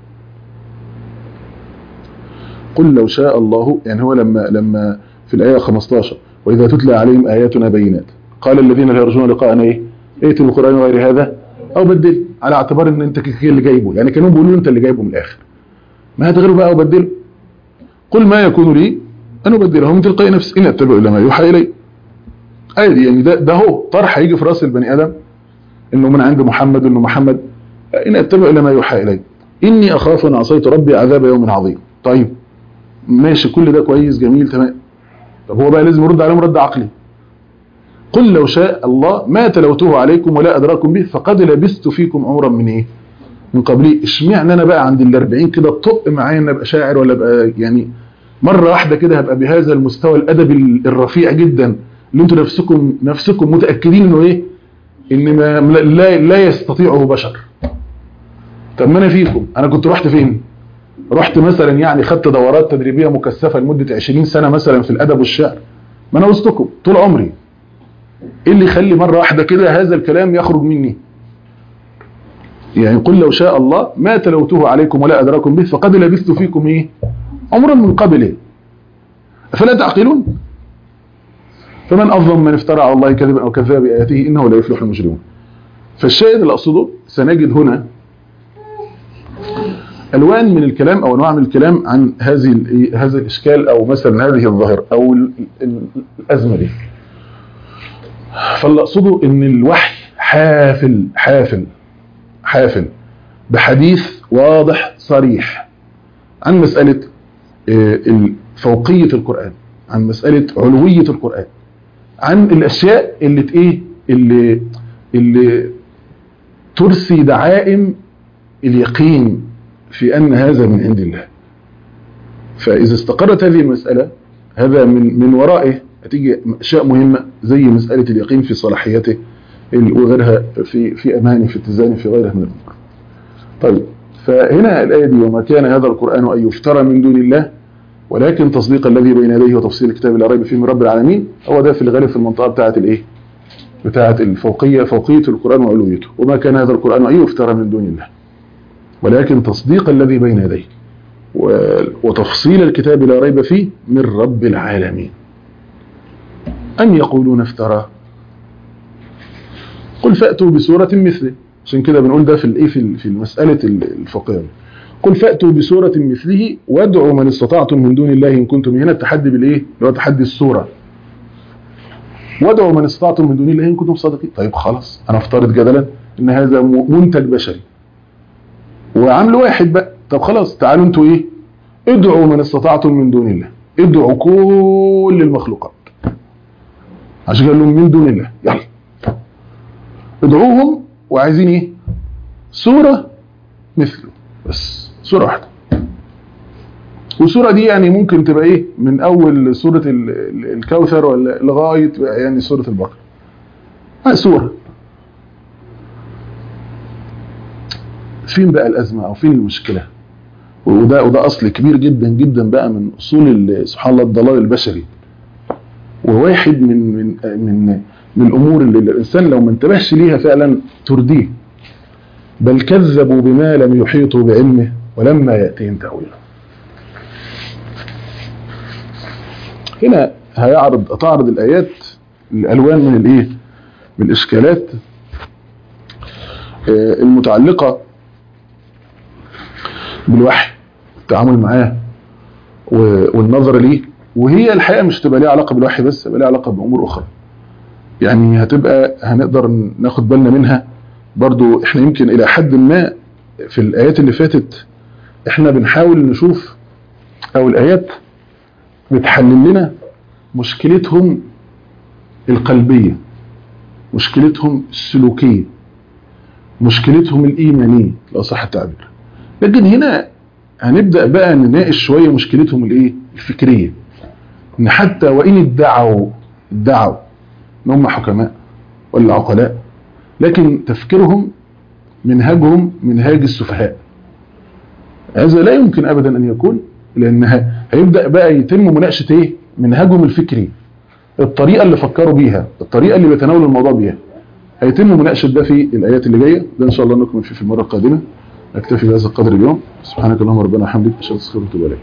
قل لو شاء الله يعني هو لما لما في الايه 15 واذا تتلى عليهم اياتنا بينات قال الذين لا يرجون لقاءنا ايه ائتوا بالقران غير هذا او بدل على اعتبار ان انت كده اللي جايبه يعني كانوا بيقولوا انت اللي جايبه من الاخر ما هتغيره بقى وبدله قل ما يكون لي ان ابدله من تلقاء نفسي ان اتبع الا ما يوحى الي عادي يعني ده ده هو طرح هيجي في راس البني ادم انه من عند محمد انه محمد ان اتبع الا ما يوحى الي اني اخاف ان عصيت ربي عذاب يوم عظيم طيب ماشي كل ده كويس جميل تمام طب هو بقى لازم يرد عليهم رد عقلي قل لو شاء الله ما تلوته عليكم ولا ادراكم به فقد لبثت فيكم عمرا من ايه من قبلي اشمعنى انا بقى عند ال 40 كده طق معايا ان ابقى شاعر ولا ابقى يعني مره واحده كده هبقى بهذا المستوى الادبي الرفيع جدا اللي انتوا نفسكم نفسكم متاكدين انه ايه ان ما لا لا يستطيعه بشر طب ما انا فيكم انا كنت رحت فين رحت مثلا يعني خدت دورات تدريبيه مكثفه لمده 20 سنه مثلا في الادب والشعر ما انا وسطكم طول عمري ايه اللي يخلي مره واحده كده هذا الكلام يخرج مني يعني قل لو شاء الله ما تلوته عليكم ولا ادراكم به فقد لبثت فيكم ايه عمرا من قبله افلا تعقلون فمن اظلم من افترى على الله كذبا او كذب باياته انه لا يفلح المجرمون فالشاهد اللي اقصده سنجد هنا الوان من الكلام او انواع من الكلام عن هذه هذا الاشكال او مثلا هذه الظاهره او الازمه دي فاللي اقصده ان الوحي حافل حافل حافل بحديث واضح صريح عن مسألة فوقية القرآن عن مسألة علوية القرآن عن الأشياء اللي ايه اللي اللي ترسي دعائم اليقين في أن هذا من عند الله فإذا استقرت هذه المسألة هذا من من ورائه هتيجي أشياء مهمة زي مسألة اليقين في صلاحيته وغيرها في في أمانه في اتزانه في غيرها من الأمور طيب فهنا الآية دي وما كان هذا القرآن أن يفترى من دون الله ولكن تصديق الذي بين يديه وتفصيل الكتاب لا ريب فيه من رب العالمين هو ده في الغالب في المنطقة بتاعة الإيه؟ بتاعة الفوقية فوقية القرآن وعلويته وما كان هذا القرآن أن يفترى من دون الله ولكن تصديق الذي بين يديه وتفصيل الكتاب لا ريب فيه من رب العالمين أم يقولون افترى قل فأتوا بسورة مثله عشان كده بنقول ده في الايه في في المساله الفقهيه قل فاتوا بسوره مثله وادعوا من استطعتم من دون الله ان كنتم هنا التحدي بالايه اللي هو تحدي السوره وادعوا من استطعتم من دون الله ان كنتم صادقين طيب خلاص انا افترض جدلا ان هذا منتج بشري وعمل واحد بقى طب خلاص تعالوا انتوا ايه ادعوا من استطعتم من دون الله ادعوا كل المخلوقات عشان قال لهم من دون الله يلا ادعوهم وعايزين ايه سورة مثله بس سورة واحدة والسورة دي يعني ممكن تبقى ايه من اول سورة الكوثر ولا لغاية يعني سورة البقرة آه سورة فين بقى الازمة او فين المشكلة وده وده اصل كبير جدا جدا بقى من اصول سبحان الله الضلال البشري وواحد من من من من الأمور اللي الإنسان لو ما انتبهش ليها فعلا ترديه بل كذبوا بما لم يحيطوا بعلمه ولما يأتيهم تأويله هنا هيعرض تعرض الآيات الألوان من الإيه من الإشكالات المتعلقة بالوحي التعامل معاه والنظر ليه وهي الحقيقة مش تبقى ليها علاقة بالوحي بس تبقى ليها علاقة بأمور أخرى يعني هتبقى هنقدر ناخد بالنا منها برضو احنا يمكن الى حد ما في الايات اللي فاتت احنا بنحاول نشوف او الايات بتحلل لنا مشكلتهم القلبية مشكلتهم السلوكية مشكلتهم الإيمانية لو صح التعبير لكن هنا هنبدأ بقى نناقش شوية مشكلتهم الايه الفكرية ان حتى وان ادعوا ادعوا ان هم حكماء ولا عقلاء لكن تفكيرهم منهجهم منهاج السفهاء هذا لا يمكن ابدا ان يكون لانها هيبدا بقى يتم مناقشه ايه منهجهم الفكري الطريقه اللي فكروا بيها الطريقه اللي بيتناولوا الموضوع بيها هيتم مناقشه ده في الايات اللي جايه ده ان شاء الله نكمل فيه في المره القادمه اكتفي بهذا القدر اليوم سبحانك اللهم ربنا وبحمدك اشهد ان لا اله الا انت استغفرك واتوب اليك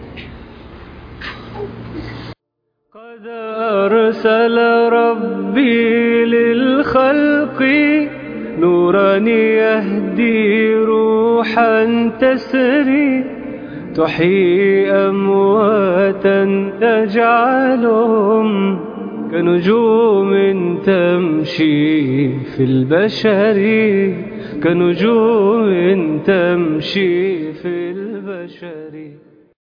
قد أرسل ربي للخلق نورا يهدي روحا تسري تحيي أمواتا تجعلهم كنجوم تمشي في البشر كنجوم تمشي